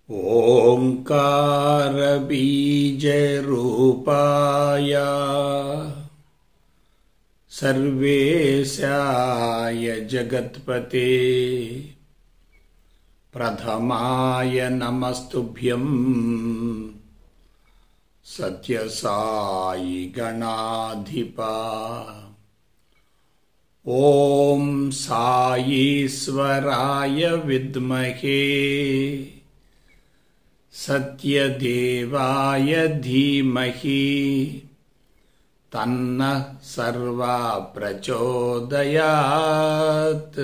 ओङ्कारबीजरूपाय सर्वेशाय जगत्पते प्रथमाय नमस्तुभ्यम् सत्यसायि गणाधिपा ॐ सायीश्वराय विद्महे सत्यदेवाय धीमहि तन्नः सर्वा प्रचोदयात्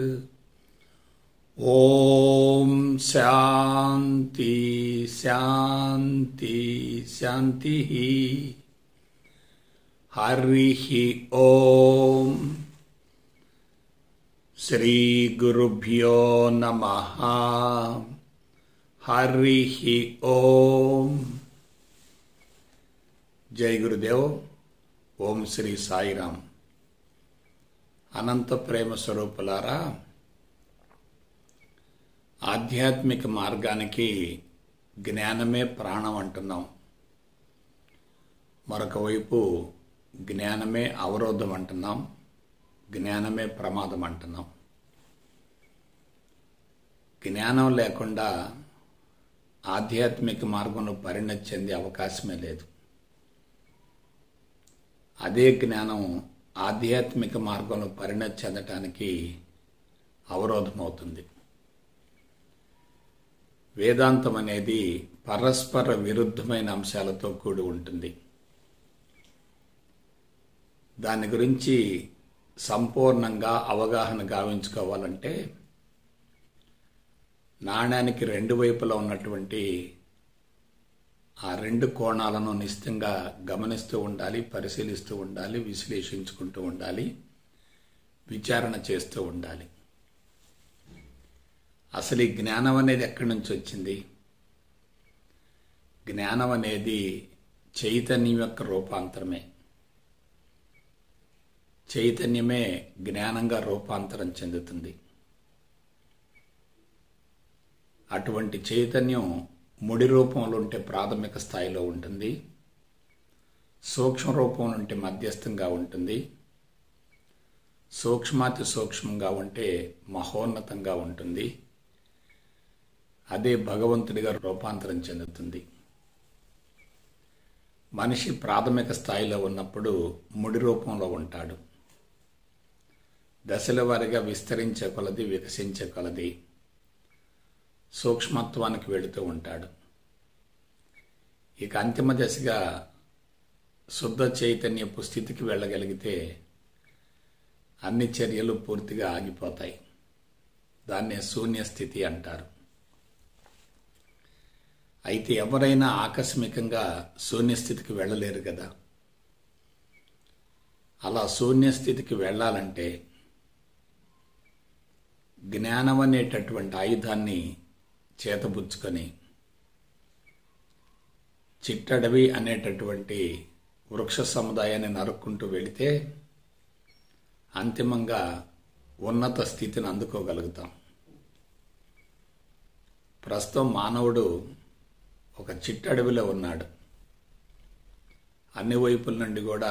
ॐ शान्ति शान्ति शान्तिः हरिः ॐ श्रीगुरुभ्यो नमः हरिः ఓం జై గురుదేవ్ ఓం శ్రీ సాయిరాం అనంత ప్రేమ స్వరూపులారా ఆధ్యాత్మిక మార్గానికి జ్ఞానమే ప్రాణం అంటున్నాం మరొక వైపు జ్ఞానమే అవరోధం అంటున్నాం జ్ఞానమే ప్రమాదం అంటున్నాం జ్ఞానం లేకుండా ఆధ్యాత్మిక మార్గంలో పరిణతి చెందే అవకాశమే లేదు అదే జ్ఞానం ఆధ్యాత్మిక మార్గంలో పరిణతి చెందటానికి అవరోధమవుతుంది వేదాంతం అనేది పరస్పర విరుద్ధమైన అంశాలతో కూడి ఉంటుంది దాని గురించి సంపూర్ణంగా అవగాహన గావించుకోవాలంటే నాణ్యానికి రెండు వైపులా ఉన్నటువంటి ఆ రెండు కోణాలను నిశ్చితంగా గమనిస్తూ ఉండాలి పరిశీలిస్తూ ఉండాలి విశ్లేషించుకుంటూ ఉండాలి విచారణ చేస్తూ ఉండాలి అసలు ఈ జ్ఞానం అనేది ఎక్కడి నుంచి వచ్చింది జ్ఞానం అనేది చైతన్యం యొక్క రూపాంతరమే చైతన్యమే జ్ఞానంగా రూపాంతరం చెందుతుంది అటువంటి చైతన్యం ముడి రూపంలో ఉంటే ప్రాథమిక స్థాయిలో ఉంటుంది సూక్ష్మ రూపంలో ఉంటే మధ్యస్థంగా ఉంటుంది సూక్ష్మాతి సూక్ష్మంగా ఉంటే మహోన్నతంగా ఉంటుంది అదే భగవంతుడిగా రూపాంతరం చెందుతుంది మనిషి ప్రాథమిక స్థాయిలో ఉన్నప్పుడు ముడి రూపంలో ఉంటాడు దశల వారిగా విస్తరించే కొలది వికసించే కొలది సూక్ష్మత్వానికి వెళుతూ ఉంటాడు ఇక అంతిమ దశగా శుద్ధ చైతన్యపు స్థితికి వెళ్ళగలిగితే అన్ని చర్యలు పూర్తిగా ఆగిపోతాయి దాన్నే శూన్య స్థితి అంటారు అయితే ఎవరైనా ఆకస్మికంగా శూన్యస్థితికి వెళ్ళలేరు కదా అలా శూన్యస్థితికి వెళ్ళాలంటే జ్ఞానం అనేటటువంటి ఆయుధాన్ని చేతబుచ్చుకొని చిట్టడవి అనేటటువంటి వృక్ష సముదాయాన్ని నరుక్కుంటూ వెళితే అంతిమంగా ఉన్నత స్థితిని అందుకోగలుగుతాం ప్రస్తుతం మానవుడు ఒక చిట్టడవిలో ఉన్నాడు అన్ని వైపుల నుండి కూడా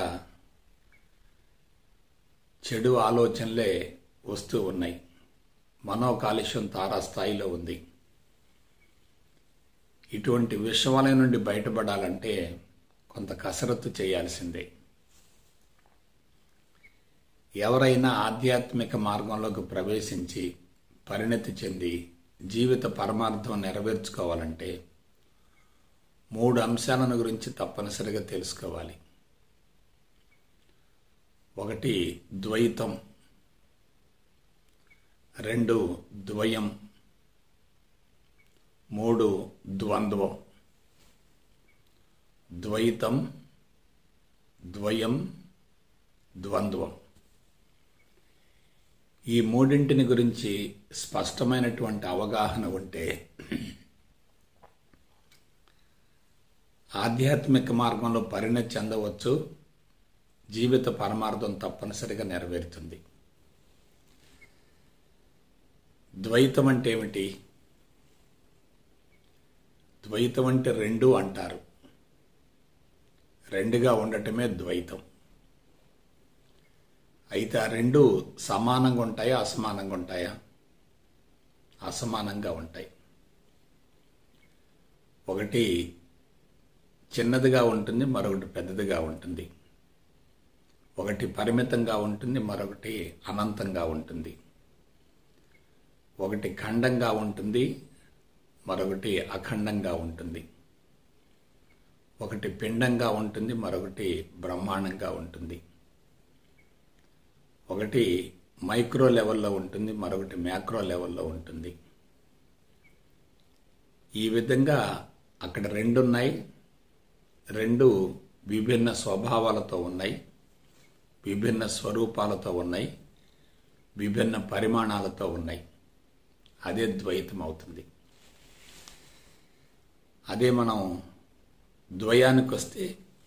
చెడు ఆలోచనలే వస్తూ ఉన్నాయి మనోకాలుష్యం తారాస్థాయిలో ఉంది ఇటువంటి విషవాలయ నుండి బయటపడాలంటే కొంత కసరత్తు చేయాల్సిందే ఎవరైనా ఆధ్యాత్మిక మార్గంలోకి ప్రవేశించి పరిణతి చెంది జీవిత పరమార్థం నెరవేర్చుకోవాలంటే మూడు అంశాలను గురించి తప్పనిసరిగా తెలుసుకోవాలి ఒకటి ద్వైతం రెండు ద్వయం మూడు ద్వంద్వం ద్వైతం ద్వయం ద్వంద్వం ఈ మూడింటిని గురించి స్పష్టమైనటువంటి అవగాహన ఉంటే ఆధ్యాత్మిక మార్గంలో పరిణతి చెందవచ్చు జీవిత పరమార్థం తప్పనిసరిగా నెరవేరుతుంది ద్వైతం అంటే ఏమిటి ద్వైతం అంటే రెండు అంటారు రెండుగా ఉండటమే ద్వైతం అయితే ఆ రెండు సమానంగా ఉంటాయా అసమానంగా ఉంటాయా అసమానంగా ఉంటాయి ఒకటి చిన్నదిగా ఉంటుంది మరొకటి పెద్దదిగా ఉంటుంది ఒకటి పరిమితంగా ఉంటుంది మరొకటి అనంతంగా ఉంటుంది ఒకటి ఖండంగా ఉంటుంది మరొకటి అఖండంగా ఉంటుంది ఒకటి పిండంగా ఉంటుంది మరొకటి బ్రహ్మాండంగా ఉంటుంది ఒకటి మైక్రో లెవెల్లో ఉంటుంది మరొకటి మ్యాక్రో లెవెల్లో ఉంటుంది ఈ విధంగా అక్కడ రెండు ఉన్నాయి రెండు విభిన్న స్వభావాలతో ఉన్నాయి విభిన్న స్వరూపాలతో ఉన్నాయి విభిన్న పరిమాణాలతో ఉన్నాయి అదే ద్వైతం అవుతుంది అదే మనం ద్వయానికి వస్తే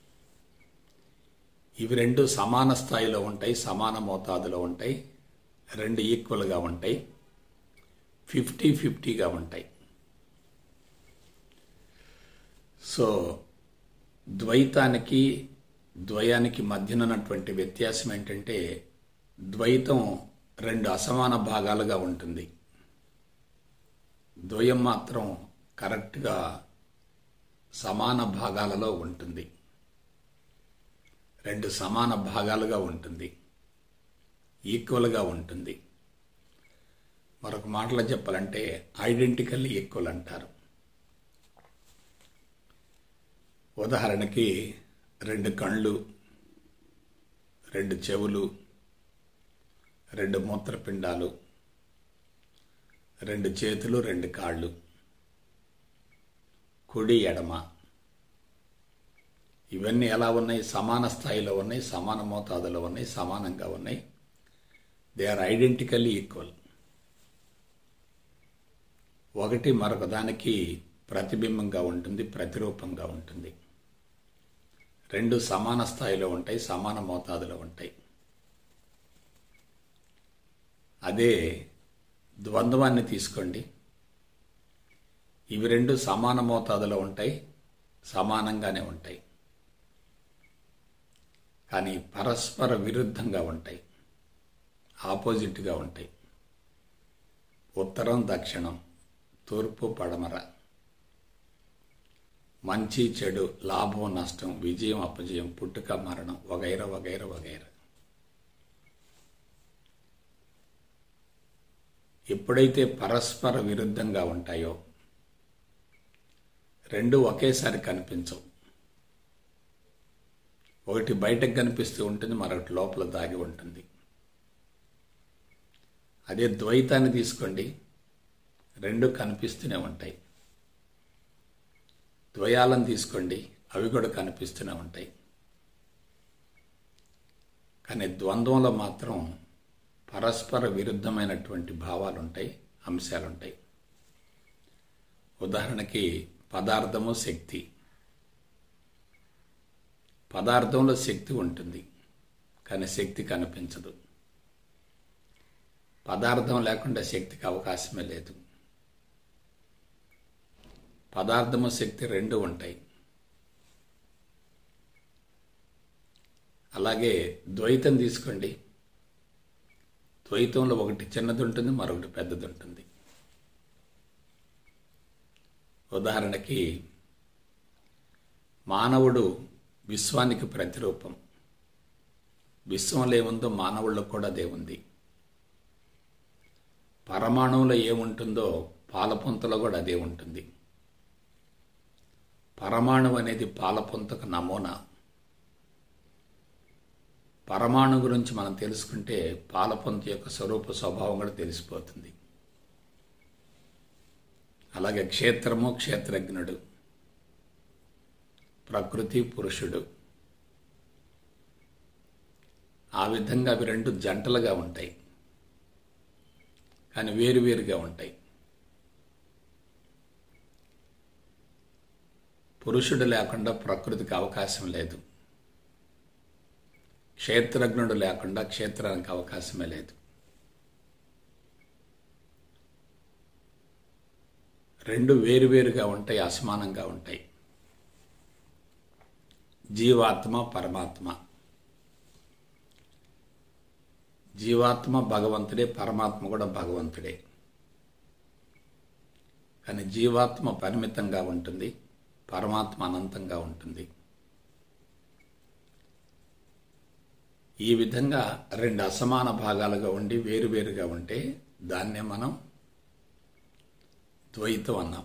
ఇవి రెండు సమాన స్థాయిలో ఉంటాయి సమాన మోతాదులో ఉంటాయి రెండు ఈక్వల్గా ఉంటాయి ఫిఫ్టీ ఫిఫ్టీగా ఉంటాయి సో ద్వైతానికి ద్వయానికి మధ్యన ఉన్నటువంటి వ్యత్యాసం ఏంటంటే ద్వైతం రెండు అసమాన భాగాలుగా ఉంటుంది ద్వయం మాత్రం కరెక్ట్గా సమాన భాగాలలో ఉంటుంది రెండు సమాన భాగాలుగా ఉంటుంది ఈక్వల్గా ఉంటుంది మరొక మాటలో చెప్పాలంటే ఐడెంటికల్ ఈక్వల్ అంటారు ఉదాహరణకి రెండు కళ్ళు రెండు చెవులు రెండు మూత్రపిండాలు రెండు చేతులు రెండు కాళ్ళు కుడి ఎడమ ఇవన్నీ ఎలా ఉన్నాయి సమాన స్థాయిలో ఉన్నాయి సమాన మోతాదులో ఉన్నాయి సమానంగా ఉన్నాయి దే ఆర్ ఐడెంటికల్లీ ఈక్వల్ ఒకటి మరొక దానికి ప్రతిబింబంగా ఉంటుంది ప్రతిరూపంగా ఉంటుంది రెండు సమాన స్థాయిలో ఉంటాయి సమాన మోతాదులో ఉంటాయి అదే ద్వంద్వాన్ని తీసుకోండి ఇవి రెండు సమాన మోతాదులో ఉంటాయి సమానంగానే ఉంటాయి కానీ పరస్పర విరుద్ధంగా ఉంటాయి ఆపోజిట్గా ఉంటాయి ఉత్తరం దక్షిణం తూర్పు పడమర మంచి చెడు లాభం నష్టం విజయం అపజయం పుట్టుక మరణం వగైర వగైర వగైర ఎప్పుడైతే పరస్పర విరుద్ధంగా ఉంటాయో రెండు ఒకేసారి కనిపించవు ఒకటి బయటకు కనిపిస్తూ ఉంటుంది మరొకటి లోపల దాగి ఉంటుంది అదే ద్వైతాన్ని తీసుకోండి రెండు కనిపిస్తూనే ఉంటాయి ద్వయాలను తీసుకోండి అవి కూడా కనిపిస్తూనే ఉంటాయి కానీ ద్వంద్వంలో మాత్రం పరస్పర విరుద్ధమైనటువంటి భావాలు ఉంటాయి అంశాలు ఉంటాయి ఉదాహరణకి పదార్థము శక్తి పదార్థంలో శక్తి ఉంటుంది కానీ శక్తి కనిపించదు పదార్థం లేకుండా శక్తికి అవకాశమే లేదు పదార్థము శక్తి రెండు ఉంటాయి అలాగే ద్వైతం తీసుకోండి ద్వైతంలో ఒకటి చిన్నది ఉంటుంది మరొకటి పెద్దది ఉంటుంది ఉదాహరణకి మానవుడు విశ్వానికి ప్రతిరూపం విశ్వంలో ఏముందో మానవుల్లో కూడా అదే ఉంది పరమాణువులో ఏముంటుందో పాలపుంతలో కూడా అదే ఉంటుంది పరమాణువు అనేది పాలపుంతకు నమూనా పరమాణు గురించి మనం తెలుసుకుంటే పాలపొంత యొక్క స్వరూప స్వభావం కూడా తెలిసిపోతుంది అలాగే క్షేత్రము క్షేత్రజ్ఞుడు ప్రకృతి పురుషుడు ఆ విధంగా అవి రెండు జంటలుగా ఉంటాయి కానీ వేరువేరుగా ఉంటాయి పురుషుడు లేకుండా ప్రకృతికి అవకాశం లేదు క్షేత్రజ్ఞుడు లేకుండా క్షేత్రానికి అవకాశమే లేదు రెండు వేరువేరుగా ఉంటాయి అసమానంగా ఉంటాయి జీవాత్మ పరమాత్మ జీవాత్మ భగవంతుడే పరమాత్మ కూడా భగవంతుడే కానీ జీవాత్మ పరిమితంగా ఉంటుంది పరమాత్మ అనంతంగా ఉంటుంది ఈ విధంగా రెండు అసమాన భాగాలుగా ఉండి వేరువేరుగా ఉంటే దాన్నే మనం ద్వైతం అన్నాం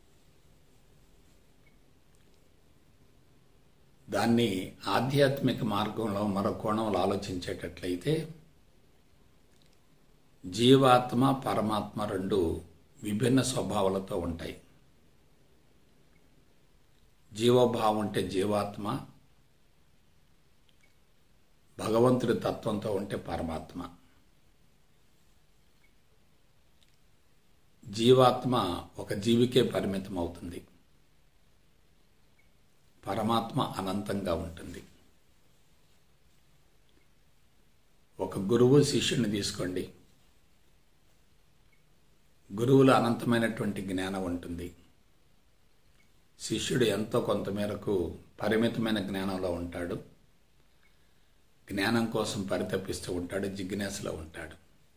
దాన్ని ఆధ్యాత్మిక మార్గంలో మరో కోణంలో ఆలోచించేటట్లయితే జీవాత్మ పరమాత్మ రెండు విభిన్న స్వభావాలతో ఉంటాయి జీవభావం ఉంటే జీవాత్మ భగవంతుడి తత్వంతో ఉంటే పరమాత్మ జీవాత్మ ఒక జీవికే పరిమితం అవుతుంది పరమాత్మ అనంతంగా ఉంటుంది ఒక గురువు శిష్యుని తీసుకోండి గురువులో అనంతమైనటువంటి జ్ఞానం ఉంటుంది శిష్యుడు ఎంతో కొంతమేరకు పరిమితమైన జ్ఞానంలో ఉంటాడు జ్ఞానం కోసం పరితపిస్తూ ఉంటాడు జిజ్ఞాసలో ఉంటాడు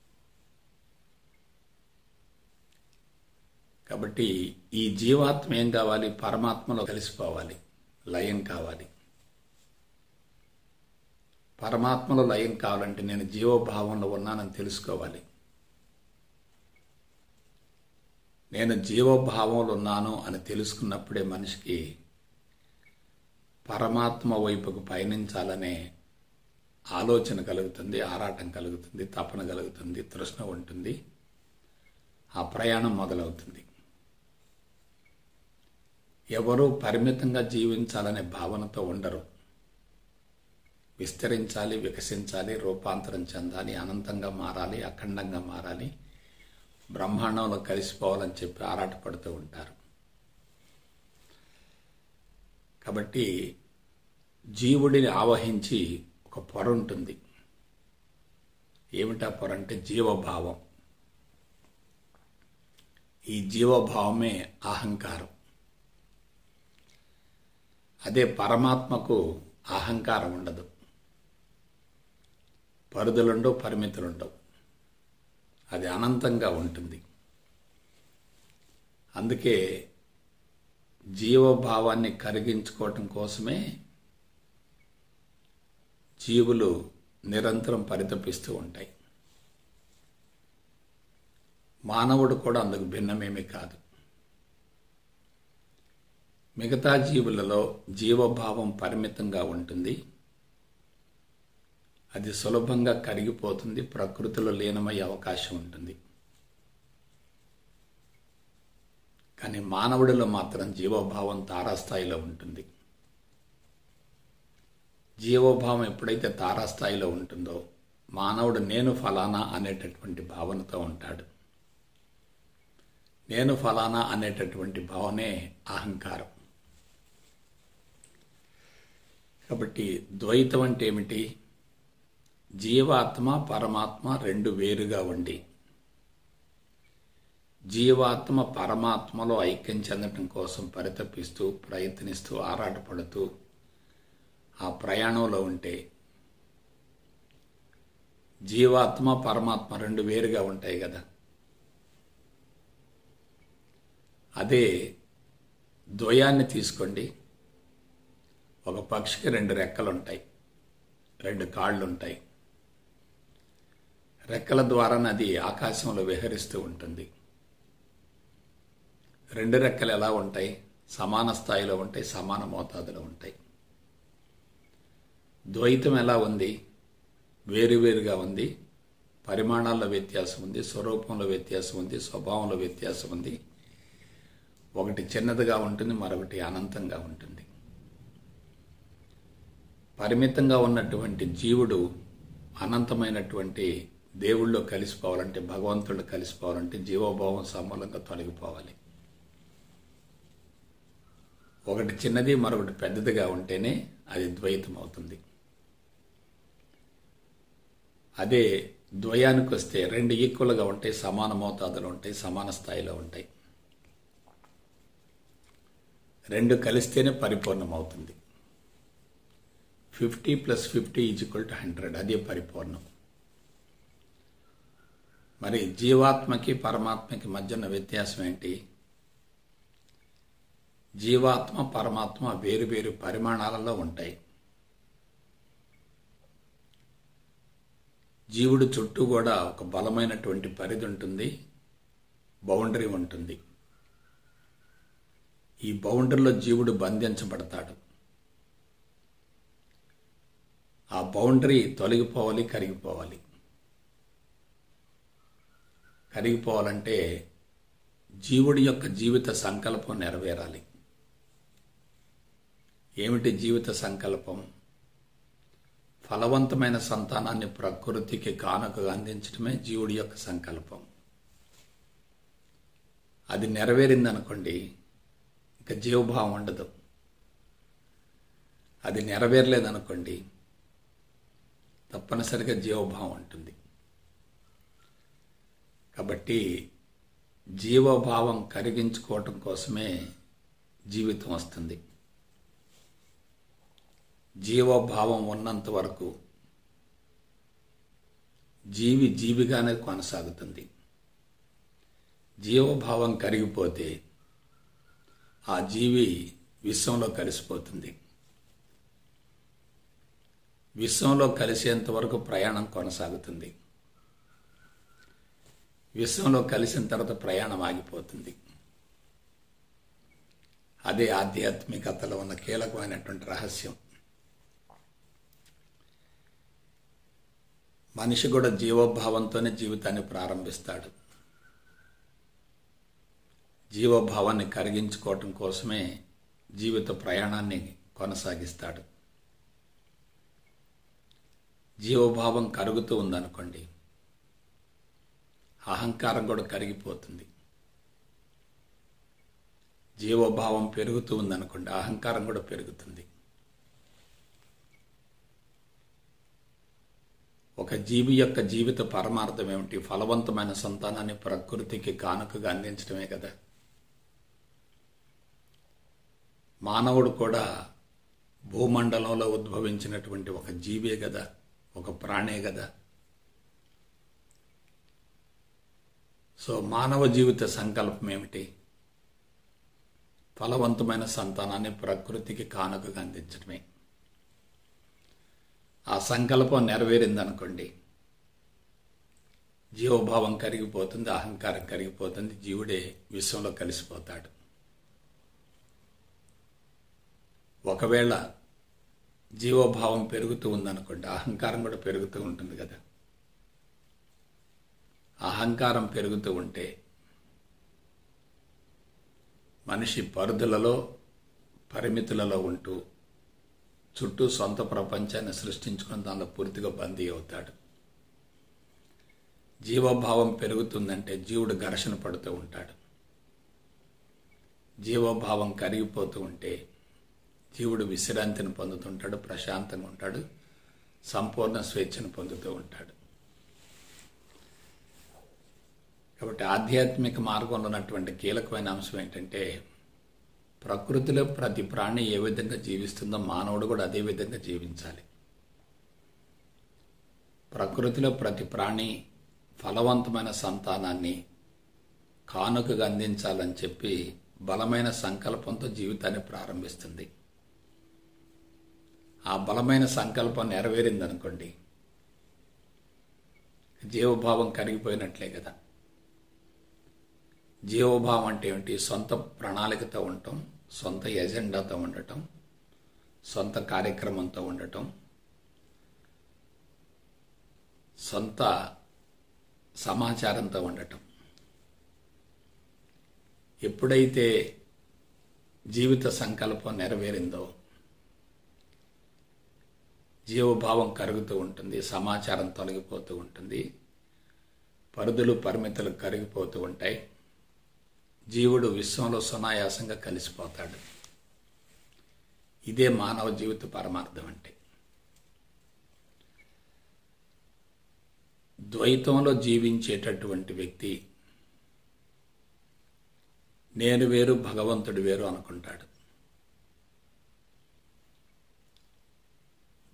కాబట్టి ఈ జీవాత్మ ఏం కావాలి పరమాత్మలో కలిసిపోవాలి లయం కావాలి పరమాత్మలో లయం కావాలంటే నేను జీవభావంలో ఉన్నానని తెలుసుకోవాలి నేను జీవభావంలో ఉన్నాను అని తెలుసుకున్నప్పుడే మనిషికి పరమాత్మ వైపుకు పయనించాలనే ఆలోచన కలుగుతుంది ఆరాటం కలుగుతుంది తపన కలుగుతుంది తృష్ణ ఉంటుంది ఆ ప్రయాణం మొదలవుతుంది ఎవరూ పరిమితంగా జీవించాలనే భావనతో ఉండరు విస్తరించాలి వికసించాలి రూపాంతరం చెందాలి అనంతంగా మారాలి అఖండంగా మారాలి బ్రహ్మాండంలో కలిసిపోవాలని చెప్పి ఆరాటపడుతూ ఉంటారు కాబట్టి జీవుడిని ఆవహించి ఒక పొర ఉంటుంది ఏమిటా పొర అంటే జీవభావం ఈ జీవభావమే అహంకారం అదే పరమాత్మకు అహంకారం ఉండదు పరిధులుండవు పరిమితులుండవు అది అనంతంగా ఉంటుంది అందుకే జీవభావాన్ని కరిగించుకోవటం కోసమే జీవులు నిరంతరం పరితపిస్తూ ఉంటాయి మానవుడు కూడా అందుకు భిన్నమేమీ కాదు మిగతా జీవులలో జీవభావం పరిమితంగా ఉంటుంది అది సులభంగా కరిగిపోతుంది ప్రకృతిలో లీనమయ్యే అవకాశం ఉంటుంది కానీ మానవుడిలో మాత్రం జీవభావం తారాస్థాయిలో ఉంటుంది జీవభావం ఎప్పుడైతే తారాస్థాయిలో ఉంటుందో మానవుడు నేను ఫలానా అనేటటువంటి భావనతో ఉంటాడు నేను ఫలానా అనేటటువంటి భావనే అహంకారం కాబట్టి ద్వైతం అంటే ఏమిటి జీవాత్మ పరమాత్మ రెండు వేరుగా ఉండి జీవాత్మ పరమాత్మలో ఐక్యం చెందటం కోసం పరితపిస్తూ ప్రయత్నిస్తూ ఆరాటపడుతూ ఆ ప్రయాణంలో ఉంటే జీవాత్మ పరమాత్మ రెండు వేరుగా ఉంటాయి కదా అదే ద్వయాన్ని తీసుకోండి ఒక పక్షికి రెండు రెక్కలు ఉంటాయి రెండు కాళ్ళు ఉంటాయి రెక్కల ద్వారా అది ఆకాశంలో విహరిస్తూ ఉంటుంది రెండు రెక్కలు ఎలా ఉంటాయి సమాన స్థాయిలో ఉంటాయి సమాన మోతాదులో ఉంటాయి ద్వైతం ఎలా ఉంది వేరువేరుగా ఉంది పరిమాణాల్లో వ్యత్యాసం ఉంది స్వరూపంలో వ్యత్యాసం ఉంది స్వభావంలో వ్యత్యాసం ఉంది ఒకటి చిన్నదిగా ఉంటుంది మరొకటి అనంతంగా ఉంటుంది పరిమితంగా ఉన్నటువంటి జీవుడు అనంతమైనటువంటి దేవుళ్ళో కలిసిపోవాలంటే భగవంతుడు కలిసిపోవాలంటే జీవభావం సమూలంగా తొలగిపోవాలి ఒకటి చిన్నది మరొకటి పెద్దదిగా ఉంటేనే అది ద్వైతం అవుతుంది అదే ద్వయానికి వస్తే రెండు ఈక్వల్గా ఉంటాయి సమాన మోతాదులు ఉంటాయి సమాన స్థాయిలో ఉంటాయి రెండు కలిస్తేనే పరిపూర్ణమవుతుంది fifty plus fifty is equal to hundred అదే పరిపూర్ణం మరి జీవాత్మకి పరమాత్మకి మధ్య ఉన్న వ్యత్యాసం ఏంటి జీవాత్మ పరమాత్మ వేరు వేరు పరిమాణాలలో ఉంటాయి జీవుడు చుట్టూ కూడా ఒక బలమైనటువంటి పరిధి ఉంటుంది బౌండరీ ఉంటుంది ఈ బౌండరీలో జీవుడు బంధించబడతాడు ఆ బౌండరీ తొలగిపోవాలి కరిగిపోవాలి కరిగిపోవాలంటే జీవుడి యొక్క జీవిత సంకల్పం నెరవేరాలి ఏమిటి జీవిత సంకల్పం ఫలవంతమైన సంతానాన్ని ప్రకృతికి కానుకగా అందించడమే జీవుడి యొక్క సంకల్పం అది నెరవేరిందనుకోండి ఇక జీవభావం ఉండదు అది నెరవేరలేదనుకోండి తప్పనిసరిగా జీవభావం ఉంటుంది కాబట్టి జీవభావం కరిగించుకోవటం కోసమే జీవితం వస్తుంది జీవభావం ఉన్నంత వరకు జీవి జీవిగానే కొనసాగుతుంది జీవభావం కరిగిపోతే ఆ జీవి విశ్వంలో కలిసిపోతుంది విశ్వంలో కలిసేంత వరకు ప్రయాణం కొనసాగుతుంది విశ్వంలో కలిసిన తర్వాత ప్రయాణం ఆగిపోతుంది అదే ఆధ్యాత్మికతలో ఉన్న కీలకమైనటువంటి రహస్యం మనిషి కూడా జీవోభావంతోనే జీవితాన్ని ప్రారంభిస్తాడు జీవభావాన్ని కరిగించుకోవటం కోసమే జీవిత ప్రయాణాన్ని కొనసాగిస్తాడు జీవభావం కరుగుతూ ఉందనుకోండి అహంకారం కూడా కరిగిపోతుంది జీవభావం పెరుగుతూ ఉందనుకోండి అహంకారం కూడా పెరుగుతుంది ఒక జీవి యొక్క జీవిత పరమార్థం ఏమిటి ఫలవంతమైన సంతానాన్ని ప్రకృతికి కానుకగా అందించడమే కదా మానవుడు కూడా భూమండలంలో ఉద్భవించినటువంటి ఒక జీవే కదా ఒక ప్రాణే కదా సో మానవ జీవిత సంకల్పం ఏమిటి ఫలవంతమైన సంతానాన్ని ప్రకృతికి కానుకగా అందించడమే ఆ సంకల్పం నెరవేరిందనుకోండి జీవభావం కరిగిపోతుంది అహంకారం కరిగిపోతుంది జీవుడే విశ్వంలో కలిసిపోతాడు ఒకవేళ జీవభావం పెరుగుతూ ఉందనుకోండి అహంకారం కూడా పెరుగుతూ ఉంటుంది కదా అహంకారం పెరుగుతూ ఉంటే మనిషి పరిధులలో పరిమితులలో ఉంటూ చుట్టూ సొంత ప్రపంచాన్ని సృష్టించుకుని దానిలో పూర్తిగా బందీ అవుతాడు జీవభావం పెరుగుతుందంటే జీవుడు ఘర్షణ పడుతూ ఉంటాడు జీవభావం కరిగిపోతూ ఉంటే జీవుడు విశ్రాంతిని పొందుతుంటాడు ప్రశాంతంగా ఉంటాడు సంపూర్ణ స్వేచ్ఛను పొందుతూ ఉంటాడు కాబట్టి ఆధ్యాత్మిక మార్గంలో ఉన్నటువంటి కీలకమైన అంశం ఏంటంటే ప్రకృతిలో ప్రతి ప్రాణి ఏ విధంగా జీవిస్తుందో మానవుడు కూడా అదే విధంగా జీవించాలి ప్రకృతిలో ప్రతి ప్రాణి ఫలవంతమైన సంతానాన్ని కానుకగా అందించాలని చెప్పి బలమైన సంకల్పంతో జీవితాన్ని ప్రారంభిస్తుంది ఆ బలమైన సంకల్పం నెరవేరిందనుకోండి జీవభావం కరిగిపోయినట్లే కదా జీవభావం అంటే ఏమిటి సొంత ప్రణాళికతో ఉండటం సొంత ఎజెండాతో ఉండటం సొంత కార్యక్రమంతో ఉండటం సొంత సమాచారంతో ఉండటం ఎప్పుడైతే జీవిత సంకల్పం నెరవేరిందో జీవభావం కరుగుతూ ఉంటుంది సమాచారం తొలగిపోతూ ఉంటుంది పరిధులు పరిమితులు కరిగిపోతూ ఉంటాయి జీవుడు విశ్వంలో సునాయాసంగా కలిసిపోతాడు ఇదే మానవ జీవిత పరమార్థం అంటే ద్వైతంలో జీవించేటటువంటి వ్యక్తి నేను వేరు భగవంతుడు వేరు అనుకుంటాడు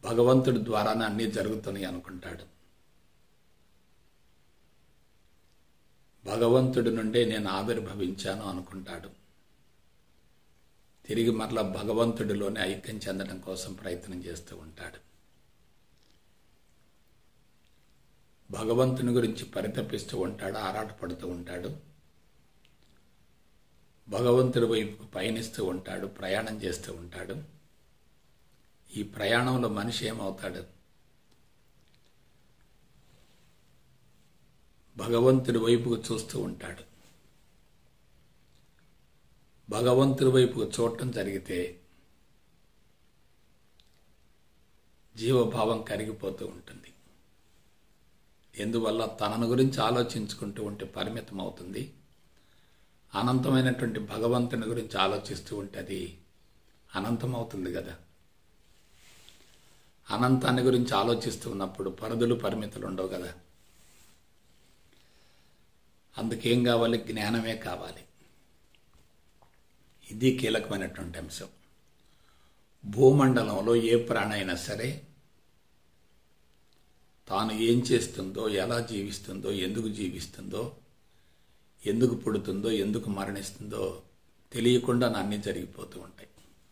భగవంతుడి ద్వారానే అన్నీ జరుగుతున్నాయి అనుకుంటాడు భగవంతుడి నుండే నేను ఆవిర్భవించాను అనుకుంటాడు తిరిగి మరలా భగవంతుడిలోనే ఐక్యం చెందడం కోసం ప్రయత్నం చేస్తూ ఉంటాడు భగవంతుని గురించి పరితపిస్తూ ఉంటాడు ఆరాటపడుతూ ఉంటాడు భగవంతుడి వైపుకు పయనిస్తూ ఉంటాడు ప్రయాణం చేస్తూ ఉంటాడు ఈ ప్రయాణంలో మనిషి ఏమవుతాడు భగవంతుడి వైపుకు చూస్తూ ఉంటాడు భగవంతుడి వైపుకు చూడటం జరిగితే జీవభావం కరిగిపోతూ ఉంటుంది ఎందువల్ల తనను గురించి ఆలోచించుకుంటూ ఉంటే పరిమితం అవుతుంది అనంతమైనటువంటి భగవంతుని గురించి ఆలోచిస్తూ ఉంటే అది అనంతం అవుతుంది కదా అనంతాన్ని గురించి ఆలోచిస్తూ ఉన్నప్పుడు పరిధులు పరిమితులు ఉండవు కదా అందుకేం కావాలి జ్ఞానమే కావాలి ఇది కీలకమైనటువంటి అంశం భూమండలంలో ఏ ప్రాణి అయినా సరే తాను ఏం చేస్తుందో ఎలా జీవిస్తుందో ఎందుకు జీవిస్తుందో ఎందుకు పుడుతుందో ఎందుకు మరణిస్తుందో తెలియకుండా అన్నీ జరిగిపోతూ ఉంటాయి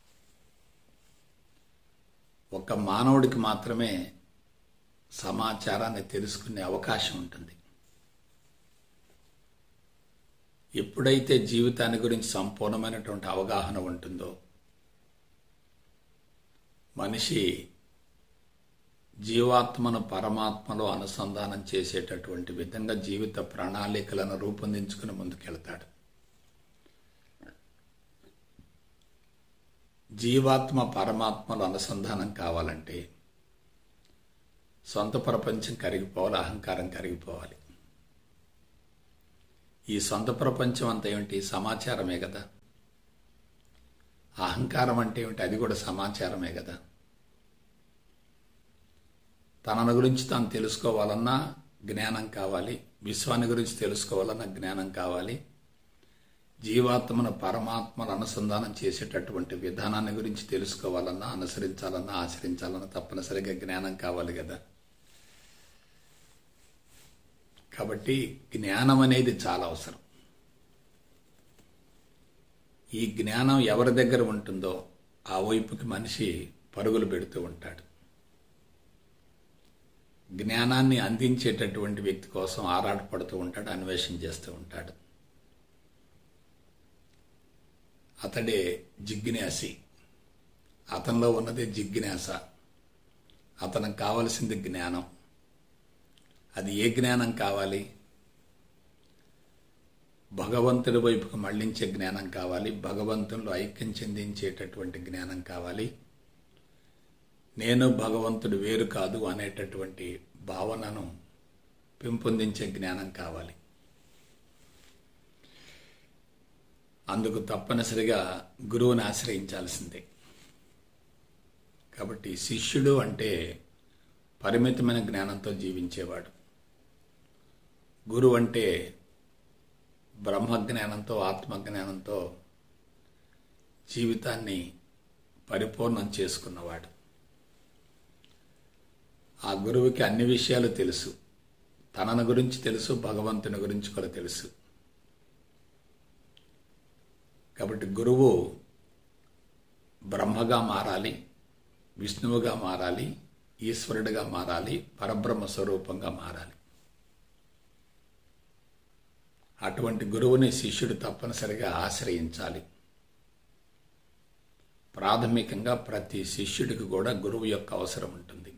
ఒక మానవుడికి మాత్రమే సమాచారాన్ని తెలుసుకునే అవకాశం ఉంటుంది ఎప్పుడైతే జీవితాన్ని గురించి సంపూర్ణమైనటువంటి అవగాహన ఉంటుందో మనిషి జీవాత్మను పరమాత్మలో అనుసంధానం చేసేటటువంటి విధంగా జీవిత ప్రణాళికలను రూపొందించుకుని ముందుకెళ్తాడు జీవాత్మ పరమాత్మలో అనుసంధానం కావాలంటే సొంత ప్రపంచం కరిగిపోవాలి అహంకారం కరిగిపోవాలి ఈ సొంత ప్రపంచం అంతా ఏమిటి సమాచారమే కదా అహంకారం అంటే ఏమిటి అది కూడా సమాచారమే కదా తనను గురించి తాను తెలుసుకోవాలన్నా జ్ఞానం కావాలి విశ్వాన్ని గురించి తెలుసుకోవాలన్నా జ్ఞానం కావాలి జీవాత్మను పరమాత్మను అనుసంధానం చేసేటటువంటి విధానాన్ని గురించి తెలుసుకోవాలన్నా అనుసరించాలన్నా ఆచరించాలన్నా తప్పనిసరిగా జ్ఞానం కావాలి కదా కాబట్టి జ్ఞానం అనేది చాలా అవసరం ఈ జ్ఞానం ఎవరి దగ్గర ఉంటుందో ఆ వైపుకి మనిషి పరుగులు పెడుతూ ఉంటాడు జ్ఞానాన్ని అందించేటటువంటి వ్యక్తి కోసం ఆరాటపడుతూ ఉంటాడు అన్వేషణ చేస్తూ ఉంటాడు అతడే జిజ్ఞాసి అతనిలో ఉన్నది జిజ్ఞాస అతనికి కావలసింది జ్ఞానం అది ఏ జ్ఞానం కావాలి భగవంతుడి వైపుకు మళ్లించే జ్ఞానం కావాలి భగవంతునిలో ఐక్యం చెందించేటటువంటి జ్ఞానం కావాలి నేను భగవంతుడు వేరు కాదు అనేటటువంటి భావనను పెంపొందించే జ్ఞానం కావాలి అందుకు తప్పనిసరిగా గురువుని ఆశ్రయించాల్సిందే కాబట్టి శిష్యుడు అంటే పరిమితమైన జ్ఞానంతో జీవించేవాడు గురువు అంటే బ్రహ్మజ్ఞానంతో ఆత్మజ్ఞానంతో జీవితాన్ని పరిపూర్ణం చేసుకున్నవాడు ఆ గురువుకి అన్ని విషయాలు తెలుసు తనను గురించి తెలుసు భగవంతుని గురించి కూడా తెలుసు కాబట్టి గురువు బ్రహ్మగా మారాలి విష్ణువుగా మారాలి ఈశ్వరుడిగా మారాలి పరబ్రహ్మ స్వరూపంగా మారాలి అటువంటి గురువుని శిష్యుడు తప్పనిసరిగా ఆశ్రయించాలి ప్రాథమికంగా ప్రతి శిష్యుడికి కూడా గురువు యొక్క అవసరం ఉంటుంది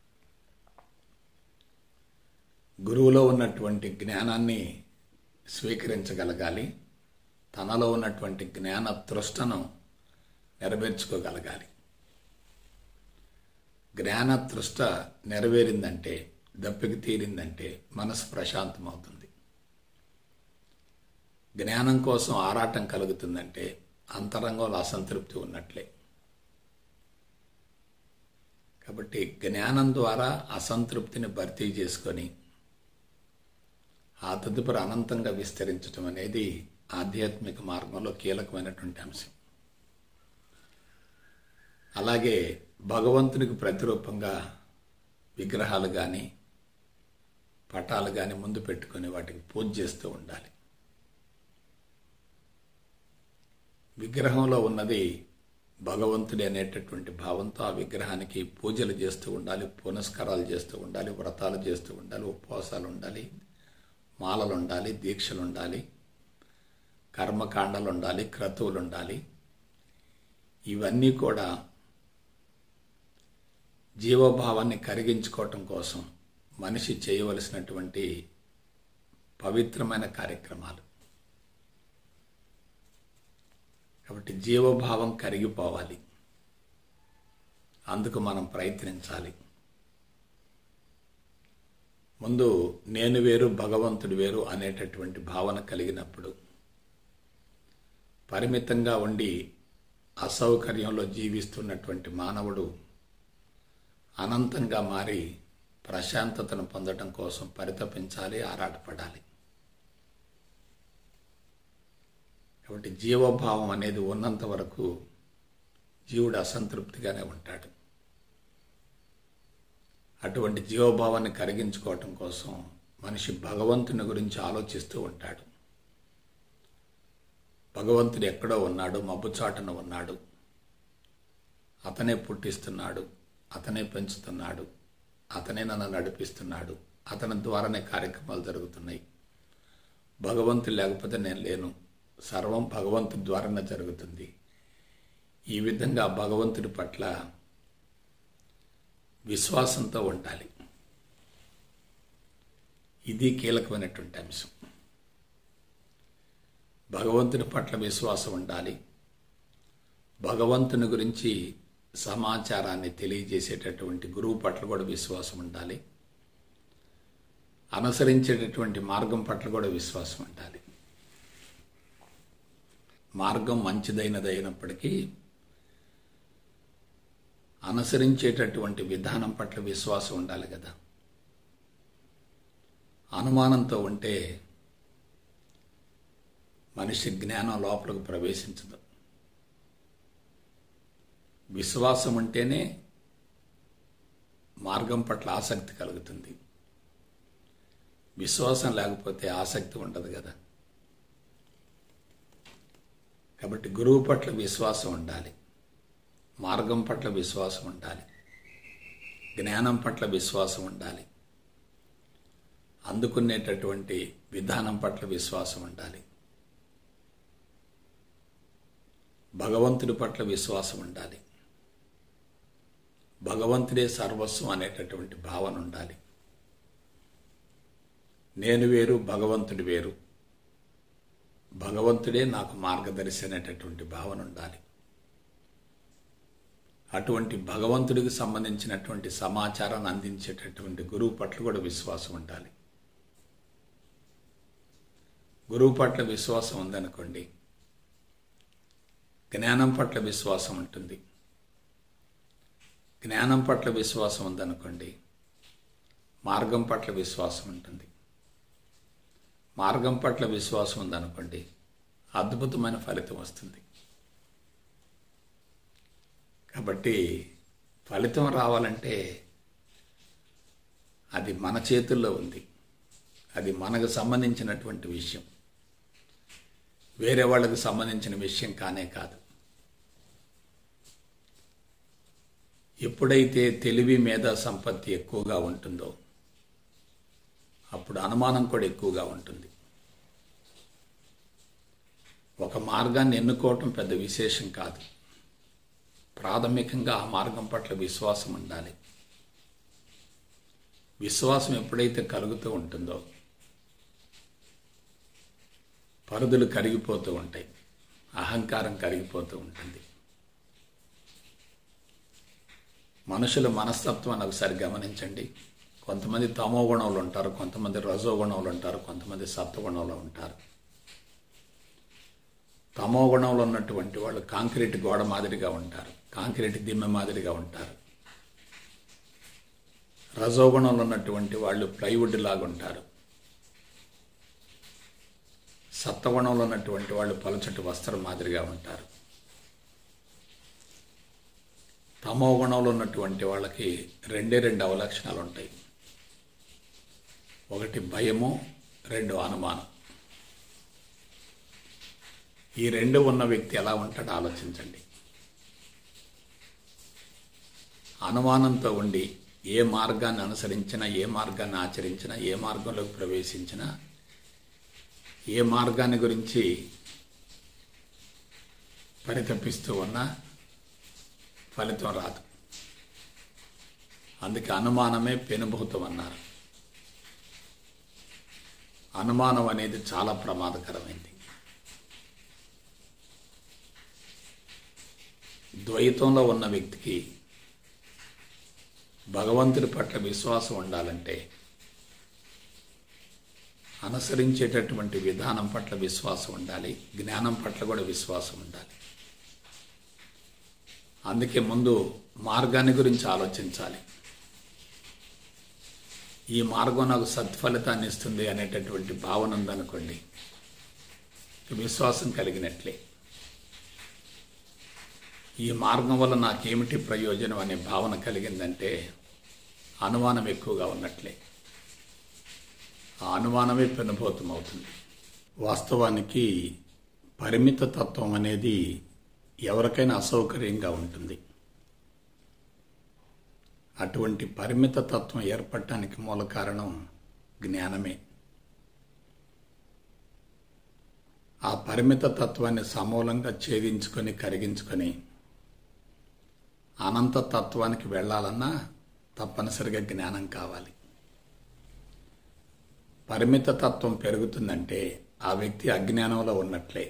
గురువులో ఉన్నటువంటి జ్ఞానాన్ని స్వీకరించగలగాలి తనలో ఉన్నటువంటి జ్ఞాన తృష్టను నెరవేర్చుకోగలగాలి జ్ఞాన తృష్ట నెరవేరిందంటే దప్పికి తీరిందంటే మనసు ప్రశాంతమవుతుంది జ్ఞానం కోసం ఆరాటం కలుగుతుందంటే అంతరంగంలో అసంతృప్తి ఉన్నట్లే కాబట్టి జ్ఞానం ద్వారా అసంతృప్తిని భర్తీ చేసుకొని ఆ తదుపరి అనంతంగా విస్తరించడం అనేది ఆధ్యాత్మిక మార్గంలో కీలకమైనటువంటి అంశం అలాగే భగవంతునికి ప్రతిరూపంగా విగ్రహాలు కానీ పటాలు కానీ ముందు పెట్టుకొని వాటికి పూజ చేస్తూ ఉండాలి విగ్రహంలో ఉన్నది భగవంతుడి అనేటటువంటి భావంతో ఆ విగ్రహానికి పూజలు చేస్తూ ఉండాలి పునస్కారాలు చేస్తూ ఉండాలి వ్రతాలు చేస్తూ ఉండాలి ఉపవాసాలు ఉండాలి మాలలు ఉండాలి దీక్షలు ఉండాలి కర్మకాండలు ఉండాలి క్రతువులు ఉండాలి ఇవన్నీ కూడా జీవభావాన్ని కరిగించుకోవటం కోసం మనిషి చేయవలసినటువంటి పవిత్రమైన కార్యక్రమాలు కాబట్టి జీవభావం కరిగిపోవాలి అందుకు మనం ప్రయత్నించాలి ముందు నేను వేరు భగవంతుడు వేరు అనేటటువంటి భావన కలిగినప్పుడు పరిమితంగా ఉండి అసౌకర్యంలో జీవిస్తున్నటువంటి మానవుడు అనంతంగా మారి ప్రశాంతతను పొందడం కోసం పరితపించాలి ఆరాటపడాలి కాబట్టి జీవభావం అనేది ఉన్నంత వరకు జీవుడు అసంతృప్తిగానే ఉంటాడు అటువంటి జీవభావాన్ని కరిగించుకోవటం కోసం మనిషి భగవంతుని గురించి ఆలోచిస్తూ ఉంటాడు భగవంతుడు ఎక్కడో ఉన్నాడు మబ్బుచాటున ఉన్నాడు అతనే పుట్టిస్తున్నాడు అతనే పెంచుతున్నాడు అతనే నన్ను నడిపిస్తున్నాడు అతని ద్వారానే కార్యక్రమాలు జరుగుతున్నాయి భగవంతుడు లేకపోతే నేను లేను సర్వం భగవంతుడి ద్వారానే జరుగుతుంది ఈ విధంగా భగవంతుడి పట్ల విశ్వాసంతో ఉండాలి ఇది కీలకమైనటువంటి అంశం భగవంతుని పట్ల విశ్వాసం ఉండాలి భగవంతుని గురించి సమాచారాన్ని తెలియజేసేటటువంటి గురువు పట్ల కూడా విశ్వాసం ఉండాలి అనుసరించేటటువంటి మార్గం పట్ల కూడా విశ్వాసం ఉండాలి మార్గం మంచిదైనది అయినప్పటికీ అనుసరించేటటువంటి విధానం పట్ల విశ్వాసం ఉండాలి కదా అనుమానంతో ఉంటే మనిషి జ్ఞానం లోపలికి ప్రవేశించదు విశ్వాసం ఉంటేనే మార్గం పట్ల ఆసక్తి కలుగుతుంది విశ్వాసం లేకపోతే ఆసక్తి ఉండదు కదా కాబట్టి గురువు పట్ల విశ్వాసం ఉండాలి మార్గం పట్ల విశ్వాసం ఉండాలి జ్ఞానం పట్ల విశ్వాసం ఉండాలి అందుకునేటటువంటి విధానం పట్ల విశ్వాసం ఉండాలి భగవంతుడి పట్ల విశ్వాసం ఉండాలి భగవంతుడే సర్వస్వం అనేటటువంటి భావన ఉండాలి నేను వేరు భగవంతుడి వేరు భగవంతుడే నాకు మార్గదర్శి అనేటటువంటి భావన ఉండాలి అటువంటి భగవంతుడికి సంబంధించినటువంటి సమాచారాన్ని అందించేటటువంటి గురువు పట్ల కూడా విశ్వాసం ఉండాలి గురువు పట్ల విశ్వాసం ఉందనుకోండి జ్ఞానం పట్ల విశ్వాసం ఉంటుంది జ్ఞానం పట్ల విశ్వాసం ఉందనుకోండి మార్గం పట్ల విశ్వాసం ఉంటుంది మార్గం పట్ల విశ్వాసం ఉందనుకోండి అద్భుతమైన ఫలితం వస్తుంది కాబట్టి ఫలితం రావాలంటే అది మన చేతుల్లో ఉంది అది మనకు సంబంధించినటువంటి విషయం వేరే వాళ్ళకు సంబంధించిన విషయం కానే కాదు ఎప్పుడైతే తెలివి మేధా సంపత్తి ఎక్కువగా ఉంటుందో అప్పుడు అనుమానం కూడా ఎక్కువగా ఉంటుంది ఒక మార్గాన్ని ఎన్నుకోవటం పెద్ద విశేషం కాదు ప్రాథమికంగా ఆ మార్గం పట్ల విశ్వాసం ఉండాలి విశ్వాసం ఎప్పుడైతే కలుగుతూ ఉంటుందో పరుదులు కరిగిపోతూ ఉంటాయి అహంకారం కరిగిపోతూ ఉంటుంది మనుషుల మనస్తత్వాన్ని ఒకసారి గమనించండి కొంతమంది తమో గుణంలో ఉంటారు కొంతమంది రజో గుణంలో ఉంటారు కొంతమంది సత్వగుణంలో ఉంటారు తమో గుణంలో ఉన్నటువంటి వాళ్ళు కాంక్రీట్ గోడ మాదిరిగా ఉంటారు కాంక్రీట్ దిమ్మె మాదిరిగా ఉంటారు రజోగుణంలో ఉన్నటువంటి వాళ్ళు ప్లైవుడ్ లాగా ఉంటారు సత్వగుణంలో ఉన్నటువంటి వాళ్ళు పలుచటి వస్త్రం మాదిరిగా ఉంటారు తమో గుణంలో ఉన్నటువంటి వాళ్ళకి రెండే రెండు అవలక్షణాలు ఉంటాయి ఒకటి భయము రెండు అనుమానం ఈ రెండు ఉన్న వ్యక్తి ఎలా ఉంటాడో ఆలోచించండి అనుమానంతో ఉండి ఏ మార్గాన్ని అనుసరించినా ఏ మార్గాన్ని ఆచరించినా ఏ మార్గంలోకి ప్రవేశించినా ఏ మార్గాన్ని గురించి పరితపిస్తూ ఉన్నా ఫలితం రాదు అందుకే అనుమానమే పెనుభూతం అన్నారు అనుమానం అనేది చాలా ప్రమాదకరమైంది ద్వైతంలో ఉన్న వ్యక్తికి భగవంతుడి పట్ల విశ్వాసం ఉండాలంటే అనుసరించేటటువంటి విధానం పట్ల విశ్వాసం ఉండాలి జ్ఞానం పట్ల కూడా విశ్వాసం ఉండాలి అందుకే ముందు మార్గాన్ని గురించి ఆలోచించాలి ఈ మార్గం నాకు సత్ఫలితాన్ని ఇస్తుంది అనేటటువంటి భావన ఉందనుకోండి విశ్వాసం కలిగినట్లే ఈ మార్గం వల్ల నాకేమిటి ప్రయోజనం అనే భావన కలిగిందంటే అనుమానం ఎక్కువగా ఉన్నట్లే ఆ అనుమానమే పెనుభూతం అవుతుంది వాస్తవానికి పరిమిత తత్వం అనేది ఎవరికైనా అసౌకర్యంగా ఉంటుంది అటువంటి పరిమిత తత్వం ఏర్పడటానికి మూల కారణం జ్ఞానమే ఆ పరిమిత తత్వాన్ని సమూలంగా ఛేదించుకొని కరిగించుకొని అనంత తత్వానికి వెళ్ళాలన్నా తప్పనిసరిగా జ్ఞానం కావాలి పరిమిత తత్వం పెరుగుతుందంటే ఆ వ్యక్తి అజ్ఞానంలో ఉన్నట్లే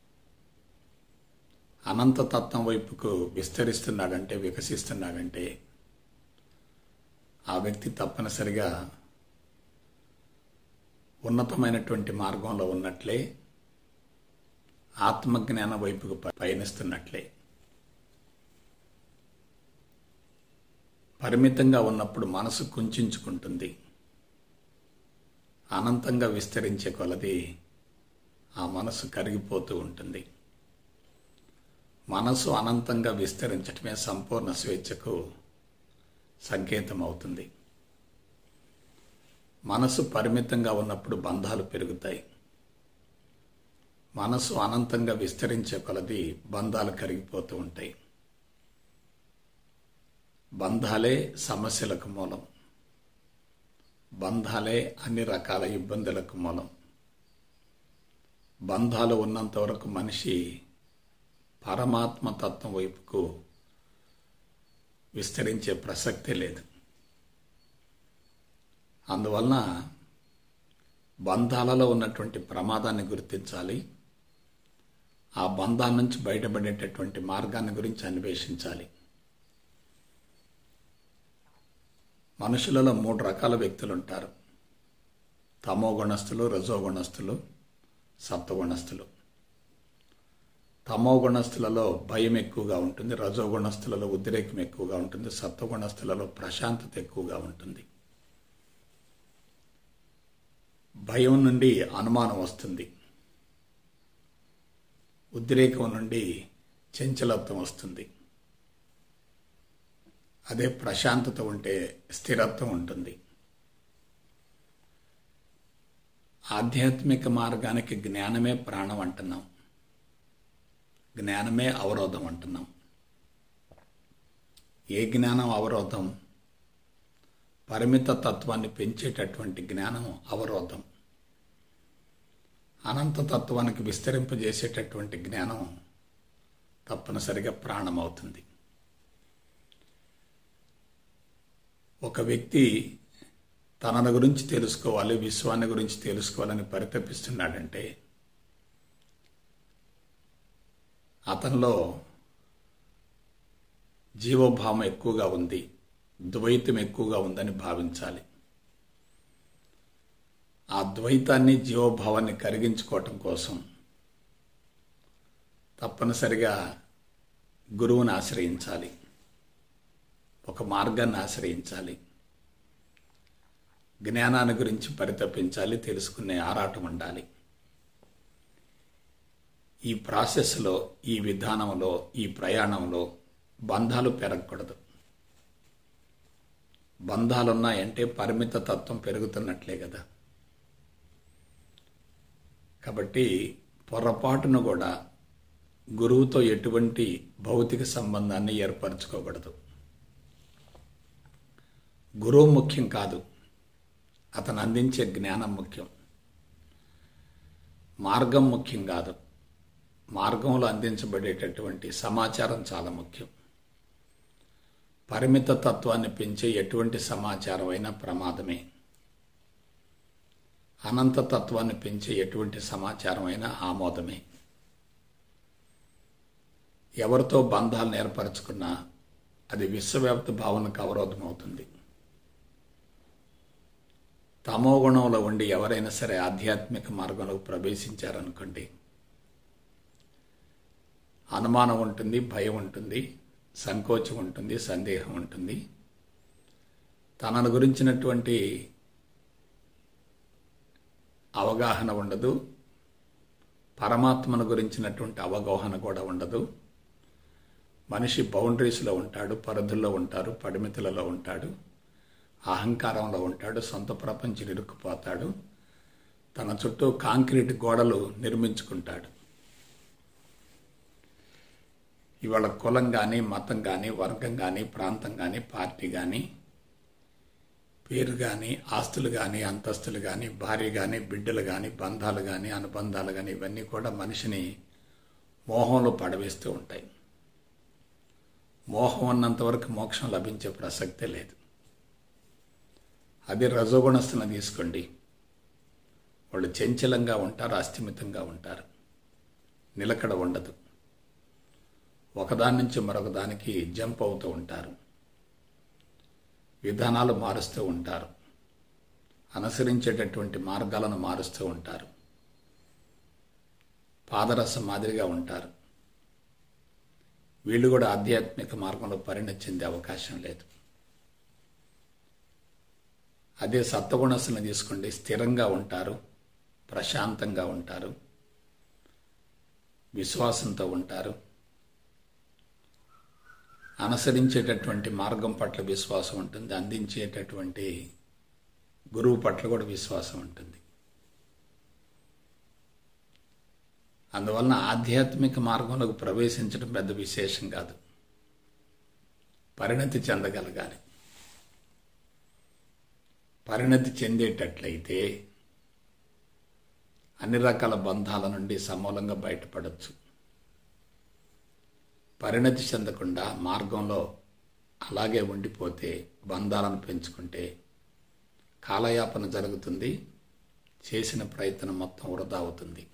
అనంత తత్వం వైపుకు విస్తరిస్తున్నాడంటే వికసిస్తున్నాడంటే ఆ వ్యక్తి తప్పనిసరిగా ఉన్నతమైనటువంటి మార్గంలో ఉన్నట్లే ఆత్మజ్ఞాన వైపుకు పయనిస్తున్నట్లే పరిమితంగా ఉన్నప్పుడు మనసు కుంచుకుంటుంది అనంతంగా విస్తరించే కొలది ఆ మనసు కరిగిపోతూ ఉంటుంది మనసు అనంతంగా విస్తరించటమే సంపూర్ణ స్వేచ్ఛకు సంకేతం అవుతుంది మనసు పరిమితంగా ఉన్నప్పుడు బంధాలు పెరుగుతాయి మనసు అనంతంగా విస్తరించే కొలది బంధాలు కరిగిపోతూ ఉంటాయి బంధాలే సమస్యలకు మూలం బంధాలే అన్ని రకాల ఇబ్బందులకు మూలం బంధాలు ఉన్నంత వరకు మనిషి పరమాత్మ తత్వం వైపుకు విస్తరించే ప్రసక్తే లేదు అందువలన బంధాలలో ఉన్నటువంటి ప్రమాదాన్ని గుర్తించాలి ఆ బంధాల నుంచి బయటపడేటటువంటి మార్గాన్ని గురించి అన్వేషించాలి మనుషులలో మూడు రకాల వ్యక్తులు ఉంటారు తమో గుణస్థులు రజో గుణస్థులు సత్వగుణస్థులు తమో గుణస్థులలో భయం ఎక్కువగా ఉంటుంది రజో గుణస్థులలో ఉద్రేకం ఎక్కువగా ఉంటుంది సత్వగుణస్థులలో ప్రశాంతత ఎక్కువగా ఉంటుంది భయం నుండి అనుమానం వస్తుంది ఉద్రేకం నుండి చంచలత్వం వస్తుంది అదే ప్రశాంతత ఉంటే స్థిరత్వం ఉంటుంది ఆధ్యాత్మిక మార్గానికి జ్ఞానమే ప్రాణం అంటున్నాం జ్ఞానమే అవరోధం అంటున్నాం ఏ జ్ఞానం అవరోధం పరిమిత తత్వాన్ని పెంచేటటువంటి జ్ఞానం అవరోధం అనంత తత్వానికి విస్తరింపజేసేటటువంటి జ్ఞానం తప్పనిసరిగా ప్రాణం అవుతుంది ఒక వ్యక్తి తనను గురించి తెలుసుకోవాలి విశ్వాన్ని గురించి తెలుసుకోవాలని పరితపిస్తున్నాడంటే అతనిలో జీవోభావం ఎక్కువగా ఉంది ద్వైతం ఎక్కువగా ఉందని భావించాలి ఆ ద్వైతాన్ని జీవోభావాన్ని కరిగించుకోవటం కోసం తప్పనిసరిగా గురువుని ఆశ్రయించాలి ఒక మార్గాన్ని ఆశ్రయించాలి జ్ఞానాన్ని గురించి పరితపించాలి తెలుసుకునే ఆరాటం ఉండాలి ఈ ప్రాసెస్లో ఈ విధానంలో ఈ ప్రయాణంలో బంధాలు పెరగకూడదు బంధాలున్నాయంటే పరిమిత తత్వం పెరుగుతున్నట్లే కదా కాబట్టి పొరపాటును కూడా గురువుతో ఎటువంటి భౌతిక సంబంధాన్ని ఏర్పరచుకోకూడదు గురువు ముఖ్యం కాదు అతను అందించే జ్ఞానం ముఖ్యం మార్గం ముఖ్యం కాదు మార్గంలో అందించబడేటటువంటి సమాచారం చాలా ముఖ్యం పరిమిత తత్వాన్ని పెంచే ఎటువంటి సమాచారం అయినా ప్రమాదమే అనంత తత్వాన్ని పెంచే ఎటువంటి సమాచారం అయినా ఆమోదమే ఎవరితో బంధాలను ఏర్పరచుకున్నా అది విశ్వవ్యాప్త భావనకు అవరోధం అవుతుంది తమో గుణంలో ఉండి ఎవరైనా సరే ఆధ్యాత్మిక మార్గంలో ప్రవేశించారనుకోండి అనుమానం ఉంటుంది భయం ఉంటుంది సంకోచం ఉంటుంది సందేహం ఉంటుంది తనను గురించినటువంటి అవగాహన ఉండదు పరమాత్మను గురించినటువంటి అవగాహన కూడా ఉండదు మనిషి బౌండరీస్లో ఉంటాడు పరిధుల్లో ఉంటారు పరిమితులలో ఉంటాడు అహంకారంలో ఉంటాడు సొంత ప్రపంచం ఇరుక్కుపోతాడు తన చుట్టూ కాంక్రీట్ గోడలు నిర్మించుకుంటాడు ఇవాళ కులం కానీ మతం కానీ వర్గం కానీ ప్రాంతం కానీ పార్టీ కానీ పేరు కానీ ఆస్తులు కానీ అంతస్తులు కానీ భార్య కానీ బిడ్డలు కానీ బంధాలు కానీ అనుబంధాలు కానీ ఇవన్నీ కూడా మనిషిని మోహంలో పడవేస్తూ ఉంటాయి మోహం ఉన్నంత వరకు మోక్షం లభించే ప్రసక్తే లేదు అది రజోగుణస్థులను తీసుకోండి వాళ్ళు చంచలంగా ఉంటారు అస్థిమితంగా ఉంటారు నిలకడ ఉండదు ఒకదాని నుంచి మరొక దానికి జంప్ అవుతూ ఉంటారు విధానాలు మారుస్తూ ఉంటారు అనుసరించేటటువంటి మార్గాలను మారుస్తూ ఉంటారు పాదరసం మాదిరిగా ఉంటారు వీళ్ళు కూడా ఆధ్యాత్మిక మార్గంలో పరిణతి చెందే అవకాశం లేదు అదే సత్వగుణస్సులను తీసుకోండి స్థిరంగా ఉంటారు ప్రశాంతంగా ఉంటారు విశ్వాసంతో ఉంటారు అనుసరించేటటువంటి మార్గం పట్ల విశ్వాసం ఉంటుంది అందించేటటువంటి గురువు పట్ల కూడా విశ్వాసం ఉంటుంది అందువలన ఆధ్యాత్మిక మార్గంలోకి ప్రవేశించడం పెద్ద విశేషం కాదు పరిణతి చెందగలగాలి పరిణతి చెందేటట్లయితే అన్ని రకాల బంధాల నుండి సమూలంగా బయటపడవచ్చు పరిణతి చెందకుండా మార్గంలో అలాగే ఉండిపోతే బంధాలను పెంచుకుంటే కాలయాపన జరుగుతుంది చేసిన ప్రయత్నం మొత్తం వృధా అవుతుంది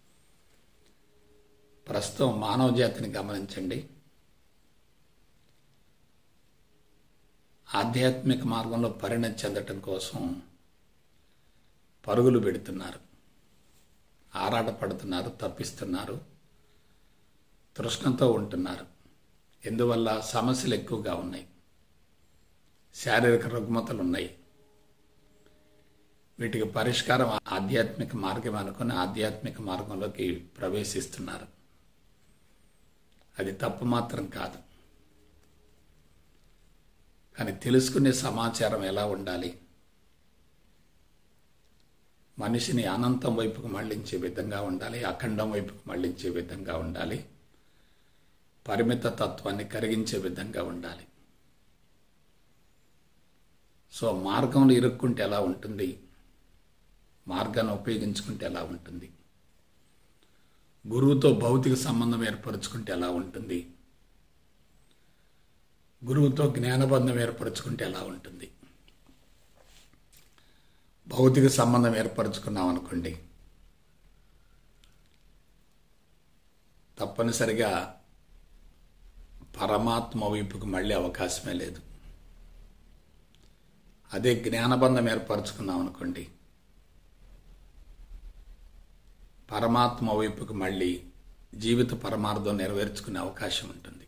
ప్రస్తుతం మానవ జాతిని గమనించండి ఆధ్యాత్మిక మార్గంలో పరిణతి చెందటం కోసం పరుగులు పెడుతున్నారు ఆరాటపడుతున్నారు తప్పిస్తున్నారు తృష్ణతో ఉంటున్నారు ఎందువల్ల సమస్యలు ఎక్కువగా ఉన్నాయి శారీరక రుగ్మతలు ఉన్నాయి వీటికి పరిష్కారం ఆధ్యాత్మిక మార్గం అనుకుని ఆధ్యాత్మిక మార్గంలోకి ప్రవేశిస్తున్నారు అది తప్పు మాత్రం కాదు కానీ తెలుసుకునే సమాచారం ఎలా ఉండాలి మనిషిని అనంతం వైపుకు మళ్లించే విధంగా ఉండాలి అఖండం వైపుకు మళ్లించే విధంగా ఉండాలి పరిమిత తత్వాన్ని కరిగించే విధంగా ఉండాలి సో మార్గంలో ఇరుక్కుంటే ఎలా ఉంటుంది మార్గాన్ని ఉపయోగించుకుంటే ఎలా ఉంటుంది గురువుతో భౌతిక సంబంధం ఏర్పరచుకుంటే ఎలా ఉంటుంది గురువుతో జ్ఞానబంధం ఏర్పరచుకుంటే ఎలా ఉంటుంది భౌతిక సంబంధం ఏర్పరచుకున్నాం అనుకోండి తప్పనిసరిగా పరమాత్మ వైపుకు మళ్ళీ అవకాశమే లేదు అదే జ్ఞానబంధం ఏర్పరచుకున్నాం అనుకోండి పరమాత్మ వైపుకు మళ్ళీ జీవిత పరమార్థం నెరవేర్చుకునే అవకాశం ఉంటుంది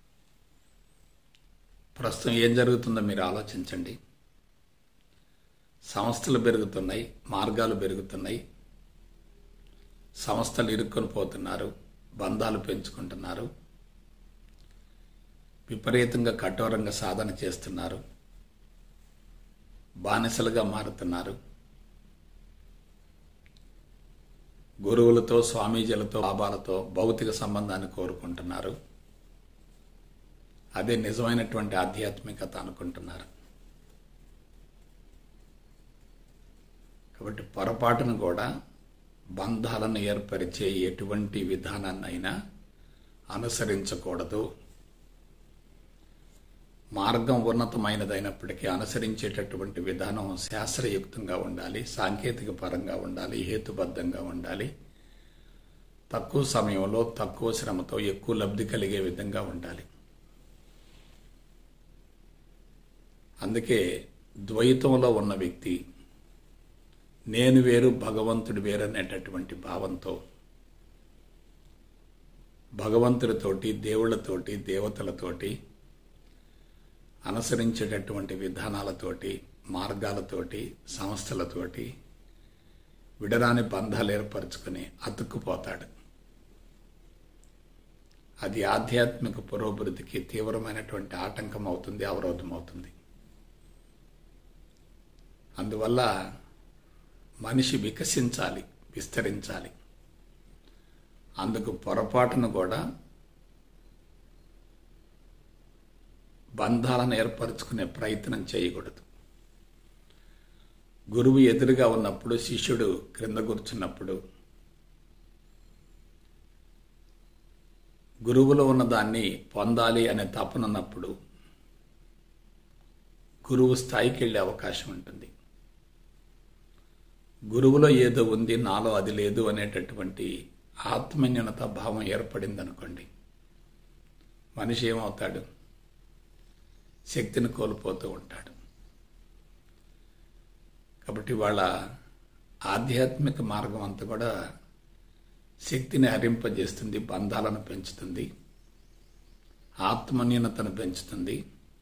ప్రస్తుతం ఏం జరుగుతుందో మీరు ఆలోచించండి సంస్థలు పెరుగుతున్నాయి మార్గాలు పెరుగుతున్నాయి సంస్థలు ఇరుక్కొని పోతున్నారు బంధాలు పెంచుకుంటున్నారు విపరీతంగా కఠోరంగా సాధన చేస్తున్నారు బానిసలుగా మారుతున్నారు గురువులతో స్వామీజీలతో లాభాలతో భౌతిక సంబంధాన్ని కోరుకుంటున్నారు అదే నిజమైనటువంటి ఆధ్యాత్మికత అనుకుంటున్నారు కాబట్టి పొరపాటును కూడా బంధాలను ఏర్పరిచే ఎటువంటి విధానాన్నైనా అనుసరించకూడదు మార్గం ఉన్నతమైనదైనప్పటికీ అనుసరించేటటువంటి విధానం శాస్త్రయుక్తంగా ఉండాలి సాంకేతిక పరంగా ఉండాలి హేతుబద్ధంగా ఉండాలి తక్కువ సమయంలో తక్కువ శ్రమతో ఎక్కువ లబ్ధి కలిగే విధంగా ఉండాలి అందుకే ద్వైతంలో ఉన్న వ్యక్తి నేను వేరు భగవంతుడు వేరు అనేటటువంటి భావంతో భగవంతుడితోటి దేవుళ్ళతోటి దేవతలతోటి అనుసరించేటటువంటి విధానాలతోటి మార్గాలతోటి సంస్థలతోటి విడరాని బంధాలు ఏర్పరచుకుని అతుక్కుపోతాడు అది ఆధ్యాత్మిక పురోభివృద్ధికి తీవ్రమైనటువంటి ఆటంకం అవుతుంది అవరోధం అవుతుంది అందువల్ల మనిషి వికసించాలి విస్తరించాలి అందుకు పొరపాటును కూడా బంధాలను ఏర్పరచుకునే ప్రయత్నం చేయకూడదు గురువు ఎదురుగా ఉన్నప్పుడు శిష్యుడు క్రింద కూర్చున్నప్పుడు గురువులో ఉన్నదాన్ని పొందాలి అనే తపనున్నప్పుడు గురువు స్థాయికి వెళ్ళే అవకాశం ఉంటుంది గురువులో ఏదో ఉంది నాలో అది లేదు అనేటటువంటి ఆత్మన్యూనత భావం ఏర్పడింది అనుకోండి మనిషి ఏమవుతాడు శక్తిని కోల్పోతూ ఉంటాడు కాబట్టి వాళ్ళ ఆధ్యాత్మిక మార్గం అంతా కూడా శక్తిని హరింపజేస్తుంది బంధాలను పెంచుతుంది ఆత్మన్యూనతను పెంచుతుంది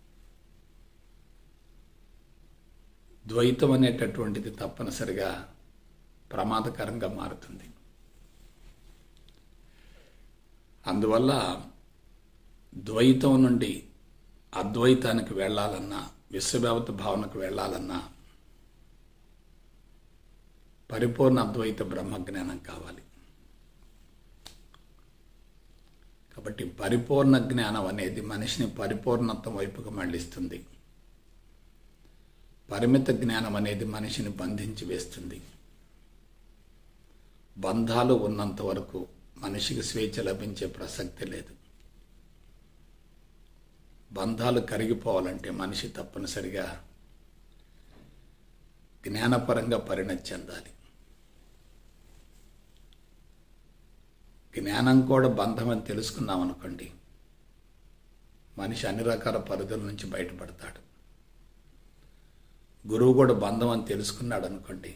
ద్వైతం అనేటటువంటిది తప్పనిసరిగా ప్రమాదకరంగా మారుతుంది అందువల్ల ద్వైతం నుండి అద్వైతానికి వెళ్ళాలన్నా విశ్వవ్యాప్త భావనకు వెళ్ళాలన్నా పరిపూర్ణ అద్వైత బ్రహ్మజ్ఞానం కావాలి కాబట్టి పరిపూర్ణ జ్ఞానం అనేది మనిషిని పరిపూర్ణత్వం వైపుకు మళ్లిస్తుంది పరిమిత జ్ఞానం అనేది మనిషిని బంధించి వేస్తుంది బంధాలు ఉన్నంత వరకు మనిషికి స్వేచ్ఛ లభించే ప్రసక్తి లేదు బంధాలు కరిగిపోవాలంటే మనిషి తప్పనిసరిగా జ్ఞానపరంగా పరిణతి చెందాలి జ్ఞానం కూడా బంధం అని తెలుసుకున్నాం అనుకోండి మనిషి అన్ని రకాల పరిధుల నుంచి బయటపడతాడు గురువు కూడా బంధం అని తెలుసుకున్నాడు అనుకోండి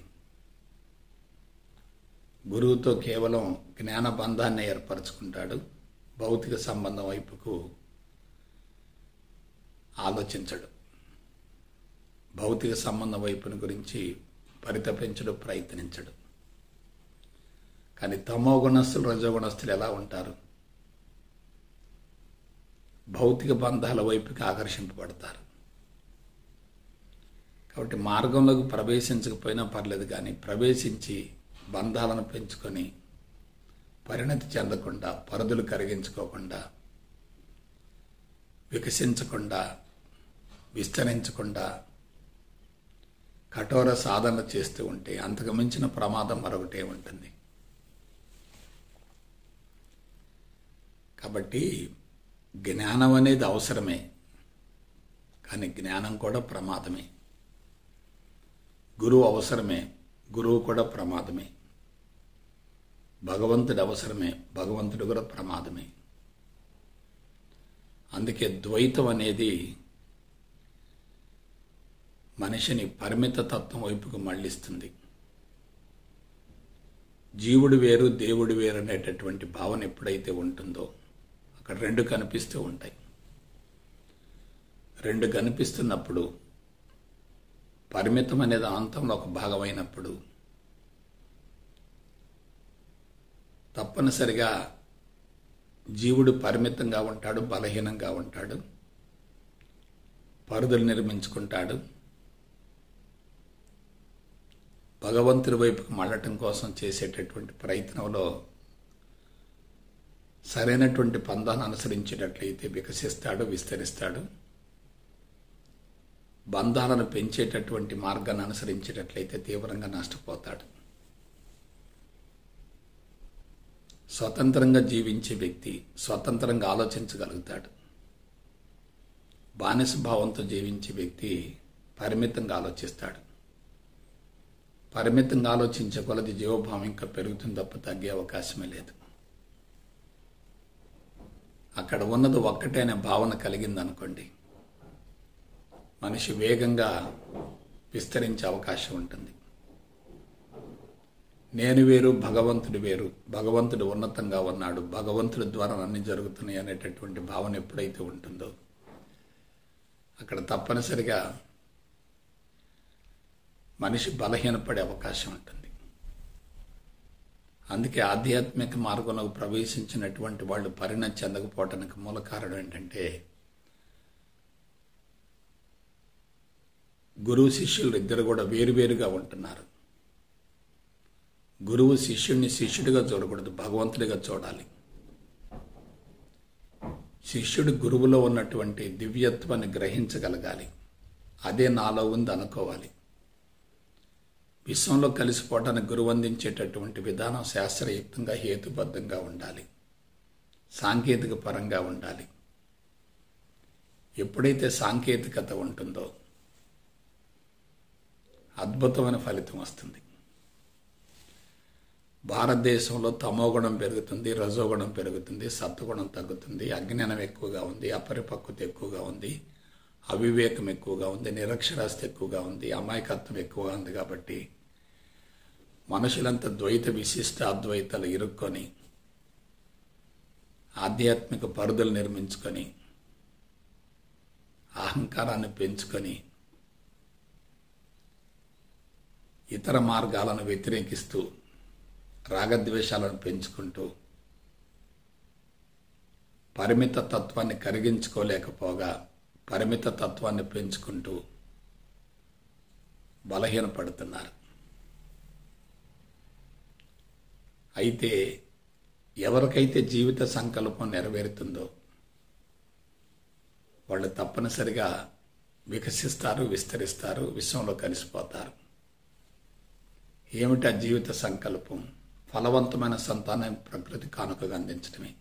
గురువుతో కేవలం జ్ఞాన బంధాన్ని ఏర్పరచుకుంటాడు భౌతిక సంబంధం వైపుకు ఆలోచించడు భౌతిక సంబంధం వైపుని గురించి పరితపించడు ప్రయత్నించడు కానీ తమో గుణస్థులు రజోగుణస్థులు ఎలా ఉంటారు భౌతిక బంధాల వైపుకి ఆకర్షింపబడతారు కాబట్టి మార్గంలోకి ప్రవేశించకపోయినా పర్లేదు కానీ ప్రవేశించి బంధాలను పెంచుకొని పరిణతి చెందకుండా పరిధులు కరిగించుకోకుండా వికసించకుండా విస్తరించకుండా కఠోర సాధన చేస్తూ ఉంటే అంతకు మించిన ప్రమాదం మరొకటే ఉంటుంది కాబట్టి జ్ఞానం అనేది అవసరమే కానీ జ్ఞానం కూడా ప్రమాదమే గురువు అవసరమే గురువు కూడా ప్రమాదమే భగవంతుడు అవసరమే భగవంతుడు కూడా ప్రమాదమే అందుకే ద్వైతం అనేది మనిషిని పరిమిత తత్వం వైపుకు మళ్లిస్తుంది జీవుడు వేరు దేవుడు వేరు అనేటటువంటి భావన ఎప్పుడైతే ఉంటుందో అక్కడ రెండు కనిపిస్తూ ఉంటాయి రెండు కనిపిస్తున్నప్పుడు పరిమితం అనేది అంతంలో ఒక భాగమైనప్పుడు తప్పనిసరిగా జీవుడు పరిమితంగా ఉంటాడు బలహీనంగా ఉంటాడు పరుదులు నిర్మించుకుంటాడు భగవంతుడి వైపుకు మళ్ళటం కోసం చేసేటటువంటి ప్రయత్నంలో సరైనటువంటి పందాన్ని అనుసరించేటట్లయితే వికసిస్తాడు విస్తరిస్తాడు బంధాలను పెంచేటటువంటి మార్గాన్ని అనుసరించేటట్లయితే తీవ్రంగా నష్టపోతాడు స్వతంత్రంగా జీవించే వ్యక్తి స్వతంత్రంగా ఆలోచించగలుగుతాడు బానిస భావంతో జీవించే వ్యక్తి పరిమితంగా ఆలోచిస్తాడు పరిమితంగా ఆలోచించే కొలది జీవభావం ఇంకా పెరుగుతుంది తప్ప తగ్గే అవకాశమే లేదు అక్కడ ఉన్నది ఒక్కటే అనే భావన కలిగిందనుకోండి మనిషి వేగంగా విస్తరించే అవకాశం ఉంటుంది నేను వేరు భగవంతుడు వేరు భగవంతుడు ఉన్నతంగా ఉన్నాడు భగవంతుడి ద్వారా అన్ని జరుగుతున్నాయి అనేటటువంటి భావన ఎప్పుడైతే ఉంటుందో అక్కడ తప్పనిసరిగా మనిషి బలహీనపడే అవకాశం ఉంటుంది అందుకే ఆధ్యాత్మిక మార్గంలో ప్రవేశించినటువంటి వాళ్ళు పరిణతి చెందకపోవటానికి మూల కారణం ఏంటంటే గురువు శిష్యులు ఇద్దరు కూడా వేరువేరుగా ఉంటున్నారు గురువు శిష్యుడిని శిష్యుడిగా చూడకూడదు భగవంతుడిగా చూడాలి శిష్యుడు గురువులో ఉన్నటువంటి దివ్యత్వాన్ని గ్రహించగలగాలి అదే నాలో ఉంది అనుకోవాలి విశ్వంలో కలిసిపోవటానికి గురువు అందించేటటువంటి విధానం శాస్త్రయుక్తంగా హేతుబద్ధంగా ఉండాలి సాంకేతిక పరంగా ఉండాలి ఎప్పుడైతే సాంకేతికత ఉంటుందో అద్భుతమైన ఫలితం వస్తుంది భారతదేశంలో తమోగుణం పెరుగుతుంది రజోగుణం పెరుగుతుంది సత్వగుణం తగ్గుతుంది అజ్ఞానం ఎక్కువగా ఉంది అపరిపక్వత ఎక్కువగా ఉంది అవివేకం ఎక్కువగా ఉంది నిరక్షరాస్తి ఎక్కువగా ఉంది అమాయకత్వం ఎక్కువగా ఉంది కాబట్టి మనుషులంతా ద్వైత విశిష్ట అద్వైతాలు ఇరుక్కొని ఆధ్యాత్మిక పరుదులు నిర్మించుకొని అహంకారాన్ని పెంచుకొని ఇతర మార్గాలను వ్యతిరేకిస్తూ రాగద్వేషాలను పెంచుకుంటూ పరిమిత తత్వాన్ని కరిగించుకోలేకపోగా పరిమిత తత్వాన్ని పెంచుకుంటూ బలహీనపడుతున్నారు అయితే ఎవరికైతే జీవిత సంకల్పం నెరవేరుతుందో వాళ్ళు తప్పనిసరిగా వికసిస్తారు విస్తరిస్తారు విశ్వంలో కలిసిపోతారు ఏమిటి ఆ జీవిత సంకల్పం ఫలవంతమైన సంతానాన్ని ప్రకృతి కానుకగా అందించడమే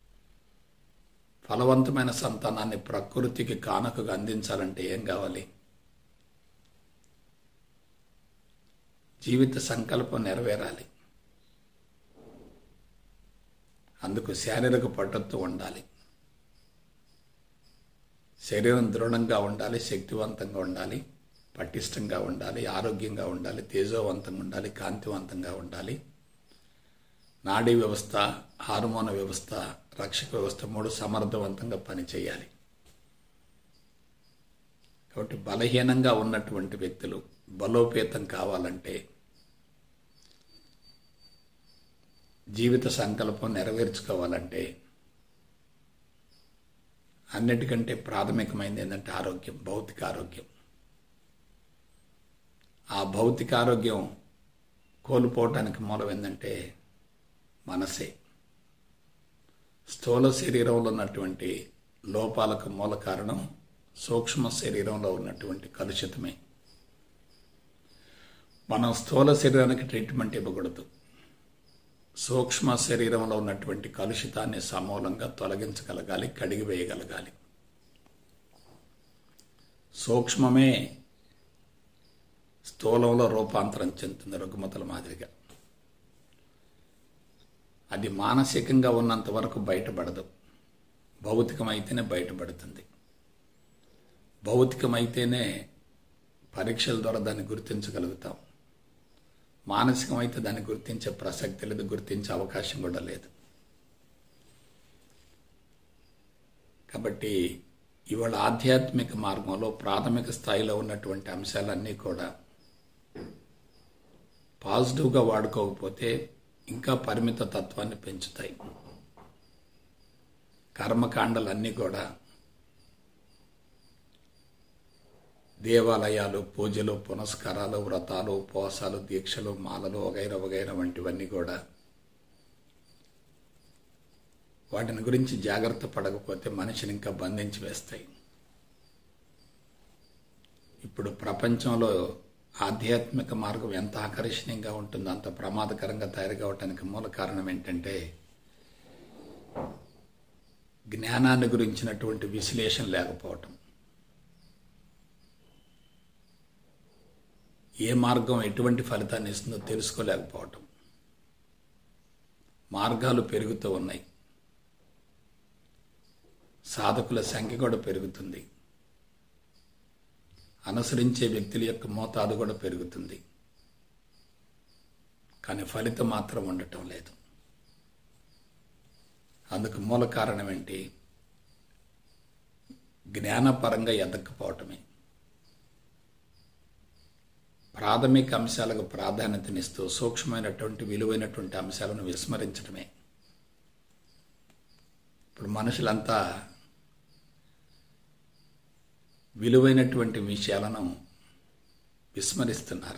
ఫలవంతమైన సంతానాన్ని ప్రకృతికి కానుకగా అందించాలంటే ఏం కావాలి జీవిత సంకల్పం నెరవేరాలి అందుకు శారీరక పట్టుతో ఉండాలి శరీరం దృఢంగా ఉండాలి శక్తివంతంగా ఉండాలి పటిష్టంగా ఉండాలి ఆరోగ్యంగా ఉండాలి తేజోవంతంగా ఉండాలి కాంతివంతంగా ఉండాలి నాడీ వ్యవస్థ హార్మోన్ వ్యవస్థ రక్షక వ్యవస్థ మూడు సమర్థవంతంగా పనిచేయాలి కాబట్టి బలహీనంగా ఉన్నటువంటి వ్యక్తులు బలోపేతం కావాలంటే జీవిత సంకల్పం నెరవేర్చుకోవాలంటే అన్నిటికంటే ప్రాథమికమైనది ఏంటంటే ఆరోగ్యం భౌతిక ఆరోగ్యం ఆ భౌతిక ఆరోగ్యం కోల్పోవటానికి మూలం ఏంటంటే మనసే స్థూల శరీరంలో ఉన్నటువంటి లోపాలకు మూల కారణం సూక్ష్మ శరీరంలో ఉన్నటువంటి కలుషితమే మనం స్థూల శరీరానికి ట్రీట్మెంట్ ఇవ్వకూడదు సూక్ష్మ శరీరంలో ఉన్నటువంటి కలుషితాన్ని సమూలంగా తొలగించగలగాలి కడిగివేయగలగాలి సూక్ష్మమే స్థూలంలో రూపాంతరం చెందుతుంది రుగ్మతల మాదిరిగా అది మానసికంగా ఉన్నంత వరకు బయటపడదు భౌతికమైతేనే బయటపడుతుంది భౌతికమైతేనే పరీక్షల ద్వారా దాన్ని గుర్తించగలుగుతాం మానసికమైతే దాన్ని గుర్తించే ప్రసక్తి లేదు గుర్తించే అవకాశం కూడా లేదు కాబట్టి ఇవాళ ఆధ్యాత్మిక మార్గంలో ప్రాథమిక స్థాయిలో ఉన్నటువంటి అంశాలన్నీ కూడా పాజిటివ్గా వాడుకోకపోతే ఇంకా పరిమిత తత్వాన్ని పెంచుతాయి కర్మకాండలన్నీ కూడా దేవాలయాలు పూజలు పునస్కారాలు వ్రతాలు ఉపవాసాలు దీక్షలు మాలలు వగైర వగైర వంటివన్నీ కూడా వాటిని గురించి జాగ్రత్త పడకపోతే మనిషిని ఇంకా బంధించి వేస్తాయి ఇప్పుడు ప్రపంచంలో ఆధ్యాత్మిక మార్గం ఎంత ఆకర్షణీయంగా ఉంటుందో అంత ప్రమాదకరంగా తయారు కావటానికి మూల కారణం ఏంటంటే జ్ఞానాన్ని గురించినటువంటి విశ్లేషణ లేకపోవటం ఏ మార్గం ఎటువంటి ఫలితాన్ని ఇస్తుందో తెలుసుకోలేకపోవటం మార్గాలు పెరుగుతూ ఉన్నాయి సాధకుల సంఖ్య కూడా పెరుగుతుంది అనుసరించే వ్యక్తుల యొక్క మోతాదు కూడా పెరుగుతుంది కానీ ఫలితం మాత్రం ఉండటం లేదు అందుకు మూల కారణం ఏంటి జ్ఞానపరంగా ఎదక్కపోవటమే ప్రాథమిక అంశాలకు ప్రాధాన్యతనిస్తూ సూక్ష్మమైనటువంటి విలువైనటువంటి అంశాలను విస్మరించడమే ఇప్పుడు మనుషులంతా విలువైనటువంటి విషయాలను విస్మరిస్తున్నారు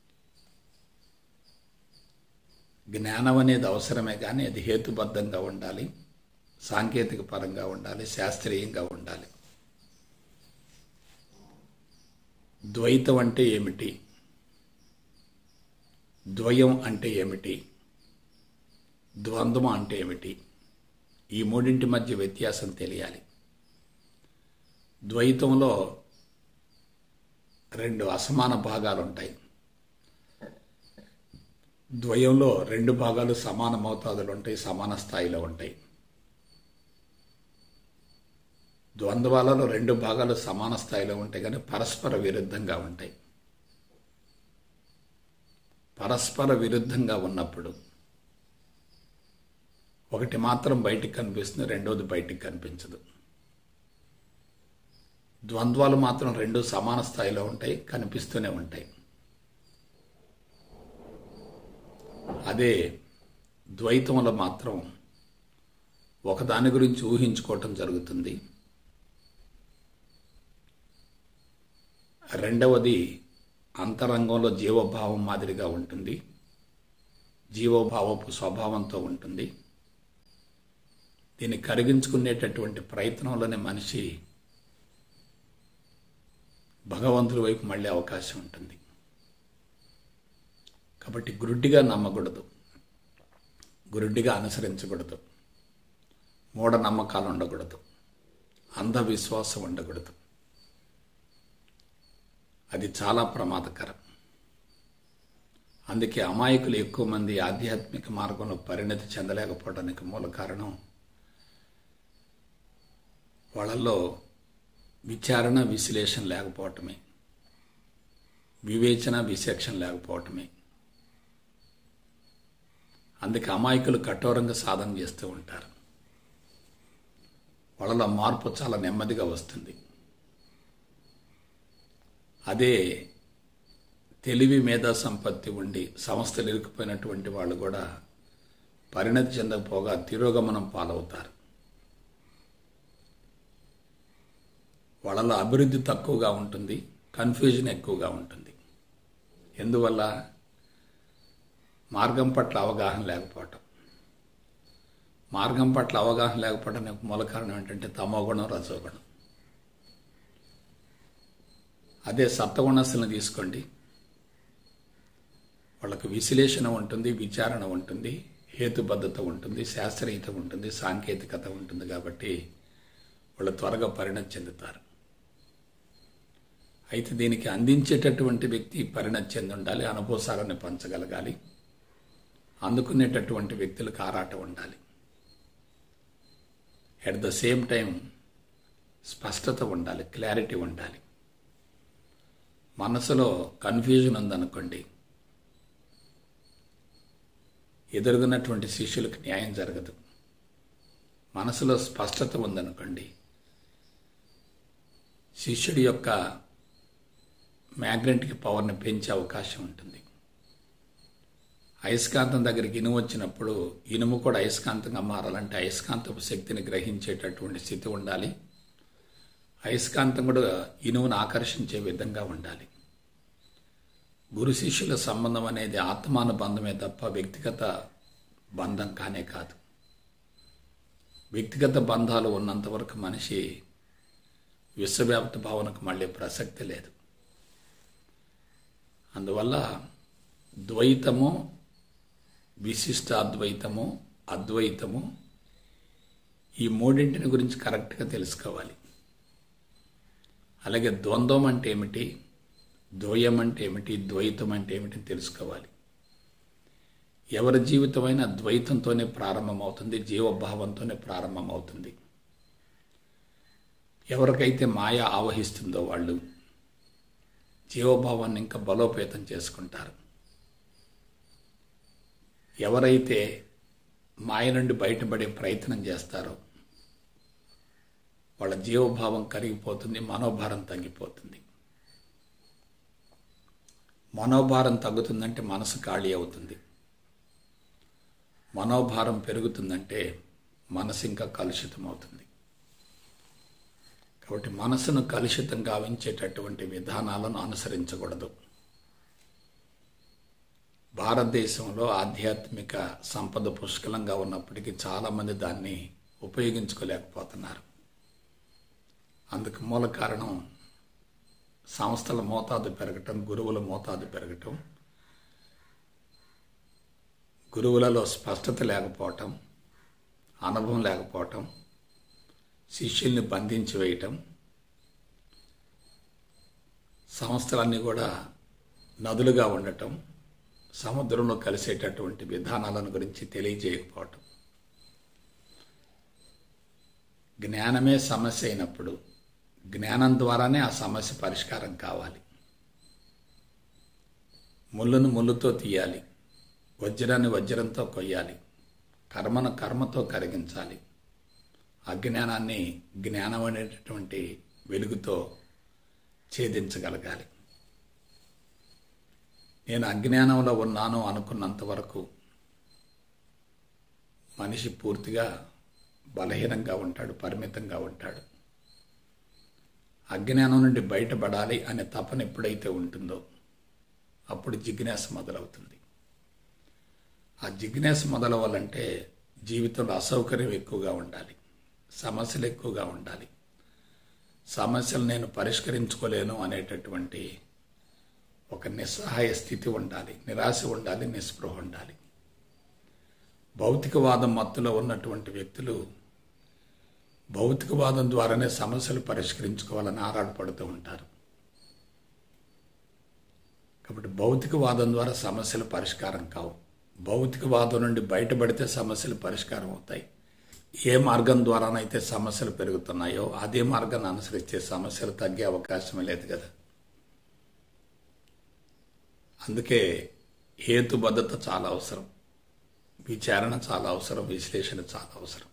జ్ఞానం అనేది అవసరమే కానీ అది హేతుబద్ధంగా ఉండాలి సాంకేతిక పరంగా ఉండాలి శాస్త్రీయంగా ఉండాలి ద్వైతం అంటే ఏమిటి ద్వయం అంటే ఏమిటి ద్వంద్వం అంటే ఏమిటి ఈ మూడింటి మధ్య వ్యత్యాసం తెలియాలి ద్వైతంలో రెండు అసమాన భాగాలు ఉంటాయి ద్వయంలో రెండు భాగాలు సమాన మోతాదులు ఉంటాయి సమాన స్థాయిలో ఉంటాయి ద్వంద్వాలలో రెండు భాగాలు సమాన స్థాయిలో ఉంటాయి కానీ పరస్పర విరుద్ధంగా ఉంటాయి పరస్పర విరుద్ధంగా ఉన్నప్పుడు ఒకటి మాత్రం బయటికి కనిపిస్తుంది రెండోది బయటికి కనిపించదు ద్వంద్వాలు మాత్రం రెండు సమాన స్థాయిలో ఉంటాయి కనిపిస్తూనే ఉంటాయి అదే ద్వైతంలో మాత్రం ఒకదాని గురించి ఊహించుకోవటం జరుగుతుంది రెండవది అంతరంగంలో జీవభావం మాదిరిగా ఉంటుంది జీవోభావపు స్వభావంతో ఉంటుంది దీన్ని కరిగించుకునేటటువంటి ప్రయత్నంలోనే మనిషి భగవంతుడి వైపు మళ్ళీ అవకాశం ఉంటుంది కాబట్టి గురుడ్డిగా నమ్మకూడదు గురుడ్డిగా అనుసరించకూడదు మూఢనమ్మకాలు ఉండకూడదు అంధవిశ్వాసం ఉండకూడదు అది చాలా ప్రమాదకరం అందుకే అమాయకులు ఎక్కువ మంది ఆధ్యాత్మిక మార్గంలో పరిణతి చెందలేకపోవడానికి మూల కారణం వాళ్ళల్లో విచారణ విశ్లేషణ లేకపోవటమే వివేచన విచక్షణ లేకపోవటమే అందుకే అమాయకులు కఠోరంగా సాధన చేస్తూ ఉంటారు వాళ్ళలో మార్పు చాలా నెమ్మదిగా వస్తుంది అదే తెలివి మేధా సంపత్తి ఉండి సంస్థలు ఇరుక్కుపోయినటువంటి వాళ్ళు కూడా పరిణతి చెందకపోగా తిరోగమనం పాలవుతారు వాళ్ళలో అభివృద్ధి తక్కువగా ఉంటుంది కన్ఫ్యూజన్ ఎక్కువగా ఉంటుంది ఎందువల్ల మార్గం పట్ల అవగాహన లేకపోవటం మార్గం పట్ల అవగాహన లేకపోవడానికి మూల కారణం ఏంటంటే తమోగుణం రజోగుణం అదే సప్తగుణస్సులను తీసుకోండి వాళ్ళకు విశ్లేషణ ఉంటుంది విచారణ ఉంటుంది హేతుబద్ధత ఉంటుంది శాస్త్రీయత ఉంటుంది సాంకేతికత ఉంటుంది కాబట్టి వాళ్ళు త్వరగా పరిణతి చెందుతారు అయితే దీనికి అందించేటటువంటి వ్యక్తి పరిణతి చెంది ఉండాలి అనుభవసారాన్ని పంచగలగాలి అందుకునేటటువంటి వ్యక్తులకు ఆరాట ఉండాలి ఎట్ ద సేమ్ టైం స్పష్టత ఉండాలి క్లారిటీ ఉండాలి మనసులో కన్ఫ్యూజన్ ఉందనుకోండి ఎదురుగున్నటువంటి శిష్యులకు న్యాయం జరగదు మనసులో స్పష్టత ఉందనుకోండి శిష్యుడి యొక్క మ్యాగ్నెటిక్ పవర్ని పెంచే అవకాశం ఉంటుంది అయస్కాంతం దగ్గరికి ఇనుము వచ్చినప్పుడు ఇనుము కూడా అయస్కాంతంగా మారాలంటే అయస్కాంతపు శక్తిని గ్రహించేటటువంటి స్థితి ఉండాలి అయస్కాంతం కూడా ఇనువును ఆకర్షించే విధంగా ఉండాలి గురు శిష్యుల సంబంధం అనేది ఆత్మానుబంధమే తప్ప వ్యక్తిగత బంధం కానే కాదు వ్యక్తిగత బంధాలు ఉన్నంత వరకు మనిషి విశ్వవ్యాప్త భావనకు మళ్ళీ ప్రసక్తి లేదు అందువల్ల ద్వైతము విశిష్ట అద్వైతము అద్వైతము ఈ మూడింటిని గురించి కరెక్ట్గా తెలుసుకోవాలి అలాగే ద్వంద్వం అంటే ఏమిటి ద్వయం అంటే ఏమిటి ద్వైతం అంటే ఏమిటి తెలుసుకోవాలి ఎవరి జీవితమైనా ద్వైతంతోనే ప్రారంభమవుతుంది జీవభావంతోనే ప్రారంభమవుతుంది ఎవరికైతే మాయ ఆవహిస్తుందో వాళ్ళు జీవభావాన్ని ఇంకా బలోపేతం చేసుకుంటారు ఎవరైతే మాయ నుండి బయటపడే ప్రయత్నం చేస్తారో వాళ్ళ జీవభావం కరిగిపోతుంది మనోభారం తగ్గిపోతుంది మనోభారం తగ్గుతుందంటే మనసు ఖాళీ అవుతుంది మనోభారం పెరుగుతుందంటే మనసు ఇంకా కలుషితం అవుతుంది కాబట్టి మనసును కలుషితం గావించేటటువంటి విధానాలను అనుసరించకూడదు భారతదేశంలో ఆధ్యాత్మిక సంపద పుష్కలంగా ఉన్నప్పటికీ చాలామంది దాన్ని ఉపయోగించుకోలేకపోతున్నారు అందుకు మూల కారణం సంస్థల మోతాదు పెరగటం గురువుల మోతాదు పెరగటం గురువులలో స్పష్టత లేకపోవటం అనుభవం లేకపోవటం శిష్యుల్ని బంధించి వేయటం సంస్థలన్నీ కూడా నదులుగా ఉండటం సముద్రంలో కలిసేటటువంటి విధానాలను గురించి తెలియజేయకపోవటం జ్ఞానమే సమస్య అయినప్పుడు జ్ఞానం ద్వారానే ఆ సమస్య పరిష్కారం కావాలి ముళ్ళను ముళ్ళుతో తీయాలి వజ్రాన్ని వజ్రంతో కొయ్యాలి కర్మను కర్మతో కరిగించాలి అజ్ఞానాన్ని జ్ఞానం అనేటటువంటి వెలుగుతో ఛేదించగలగాలి నేను అజ్ఞానంలో ఉన్నాను అనుకున్నంత వరకు మనిషి పూర్తిగా బలహీనంగా ఉంటాడు పరిమితంగా ఉంటాడు అజ్ఞానం నుండి బయటపడాలి అనే తపన ఎప్పుడైతే ఉంటుందో అప్పుడు జిజ్ఞాస మొదలవుతుంది ఆ జిజ్ఞాస మొదలవ్వాలంటే జీవితంలో అసౌకర్యం ఎక్కువగా ఉండాలి సమస్యలు ఎక్కువగా ఉండాలి సమస్యలు నేను పరిష్కరించుకోలేను అనేటటువంటి ఒక నిస్సహాయ స్థితి ఉండాలి నిరాశ ఉండాలి నిస్పృహ ఉండాలి భౌతికవాదం మత్తులో ఉన్నటువంటి వ్యక్తులు భౌతికవాదం ద్వారానే సమస్యలు పరిష్కరించుకోవాలని ఆరాటపడుతూ ఉంటారు కాబట్టి భౌతికవాదం ద్వారా సమస్యలు పరిష్కారం కావు భౌతికవాదం నుండి బయటపడితే సమస్యలు పరిష్కారం అవుతాయి ఏ మార్గం ద్వారానైతే సమస్యలు పెరుగుతున్నాయో అదే మార్గాన్ని అనుసరిస్తే సమస్యలు తగ్గే అవకాశమే లేదు కదా అందుకే హేతుబద్ధత చాలా అవసరం విచారణ చాలా అవసరం విశ్లేషణ చాలా అవసరం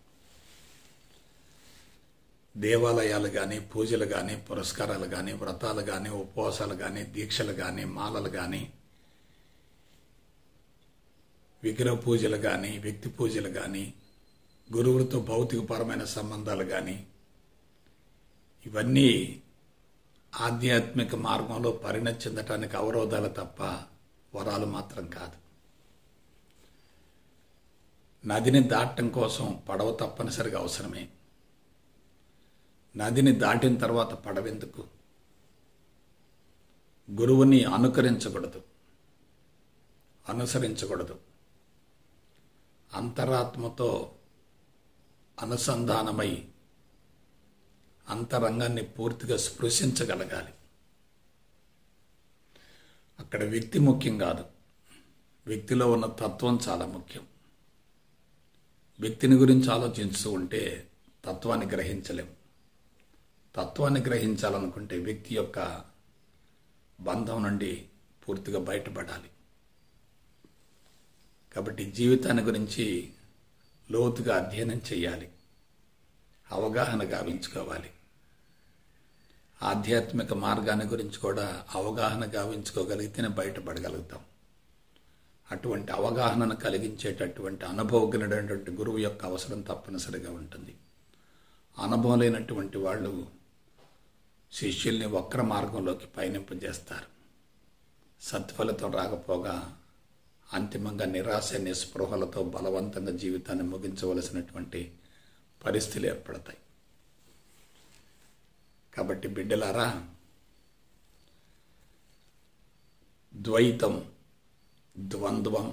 దేవాలయాలు కానీ పూజలు కానీ పురస్కారాలు కానీ వ్రతాలు కానీ ఉపవాసాలు కానీ దీక్షలు కానీ మాలలు కానీ విగ్రహ పూజలు కానీ వ్యక్తి పూజలు కానీ గురువులతో భౌతికపరమైన సంబంధాలు కానీ ఇవన్నీ ఆధ్యాత్మిక మార్గంలో పరిణతి చెందటానికి అవరోధాలు తప్ప వరాలు మాత్రం కాదు నదిని దాటం కోసం పడవ తప్పనిసరిగా అవసరమే నదిని దాటిన తర్వాత పడవెందుకు గురువుని అనుకరించకూడదు అనుసరించకూడదు అంతరాత్మతో అనుసంధానమై అంతరంగాన్ని పూర్తిగా స్పృశించగలగాలి అక్కడ వ్యక్తి ముఖ్యం కాదు వ్యక్తిలో ఉన్న తత్వం చాలా ముఖ్యం వ్యక్తిని గురించి ఆలోచిస్తూ ఉంటే తత్వాన్ని గ్రహించలేం తత్వాన్ని గ్రహించాలనుకుంటే వ్యక్తి యొక్క బంధం నుండి పూర్తిగా బయటపడాలి కాబట్టి జీవితాన్ని గురించి లోతుగా అధ్యయనం చేయాలి అవగాహన గావించుకోవాలి ఆధ్యాత్మిక మార్గాన్ని గురించి కూడా అవగాహన గావించుకోగలిగితేనే బయటపడగలుగుతాం అటువంటి అవగాహనను కలిగించేటటువంటి అనుభవజ్ఞుడైనటువంటి గురువు యొక్క అవసరం తప్పనిసరిగా ఉంటుంది అనుభవం లేనటువంటి వాళ్ళు శిష్యుల్ని వక్ర మార్గంలోకి పయనింపజేస్తారు సత్ఫలితం రాకపోగా అంతిమంగా నిరాశ నిస్పృహలతో బలవంతంగా జీవితాన్ని ముగించవలసినటువంటి పరిస్థితులు ఏర్పడతాయి కాబట్టి బిడ్డలారా ద్వైతం ద్వంద్వం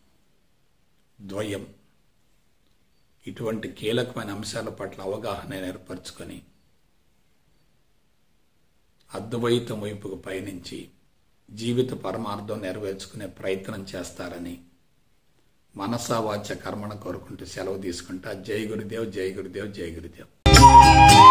ద్వయం ఇటువంటి కీలకమైన అంశాల పట్ల అవగాహన ఏర్పరచుకొని అద్వైతం వైపుకు పయనించి జీవిత పరమార్థం నెరవేర్చుకునే ప్రయత్నం చేస్తారని మనసా వాచ కర్మణ కోరుకుంటూ సెలవు తీసుకుంటా జై గురుదేవ్ జై గురుదేవ్ జై గురుదేవ్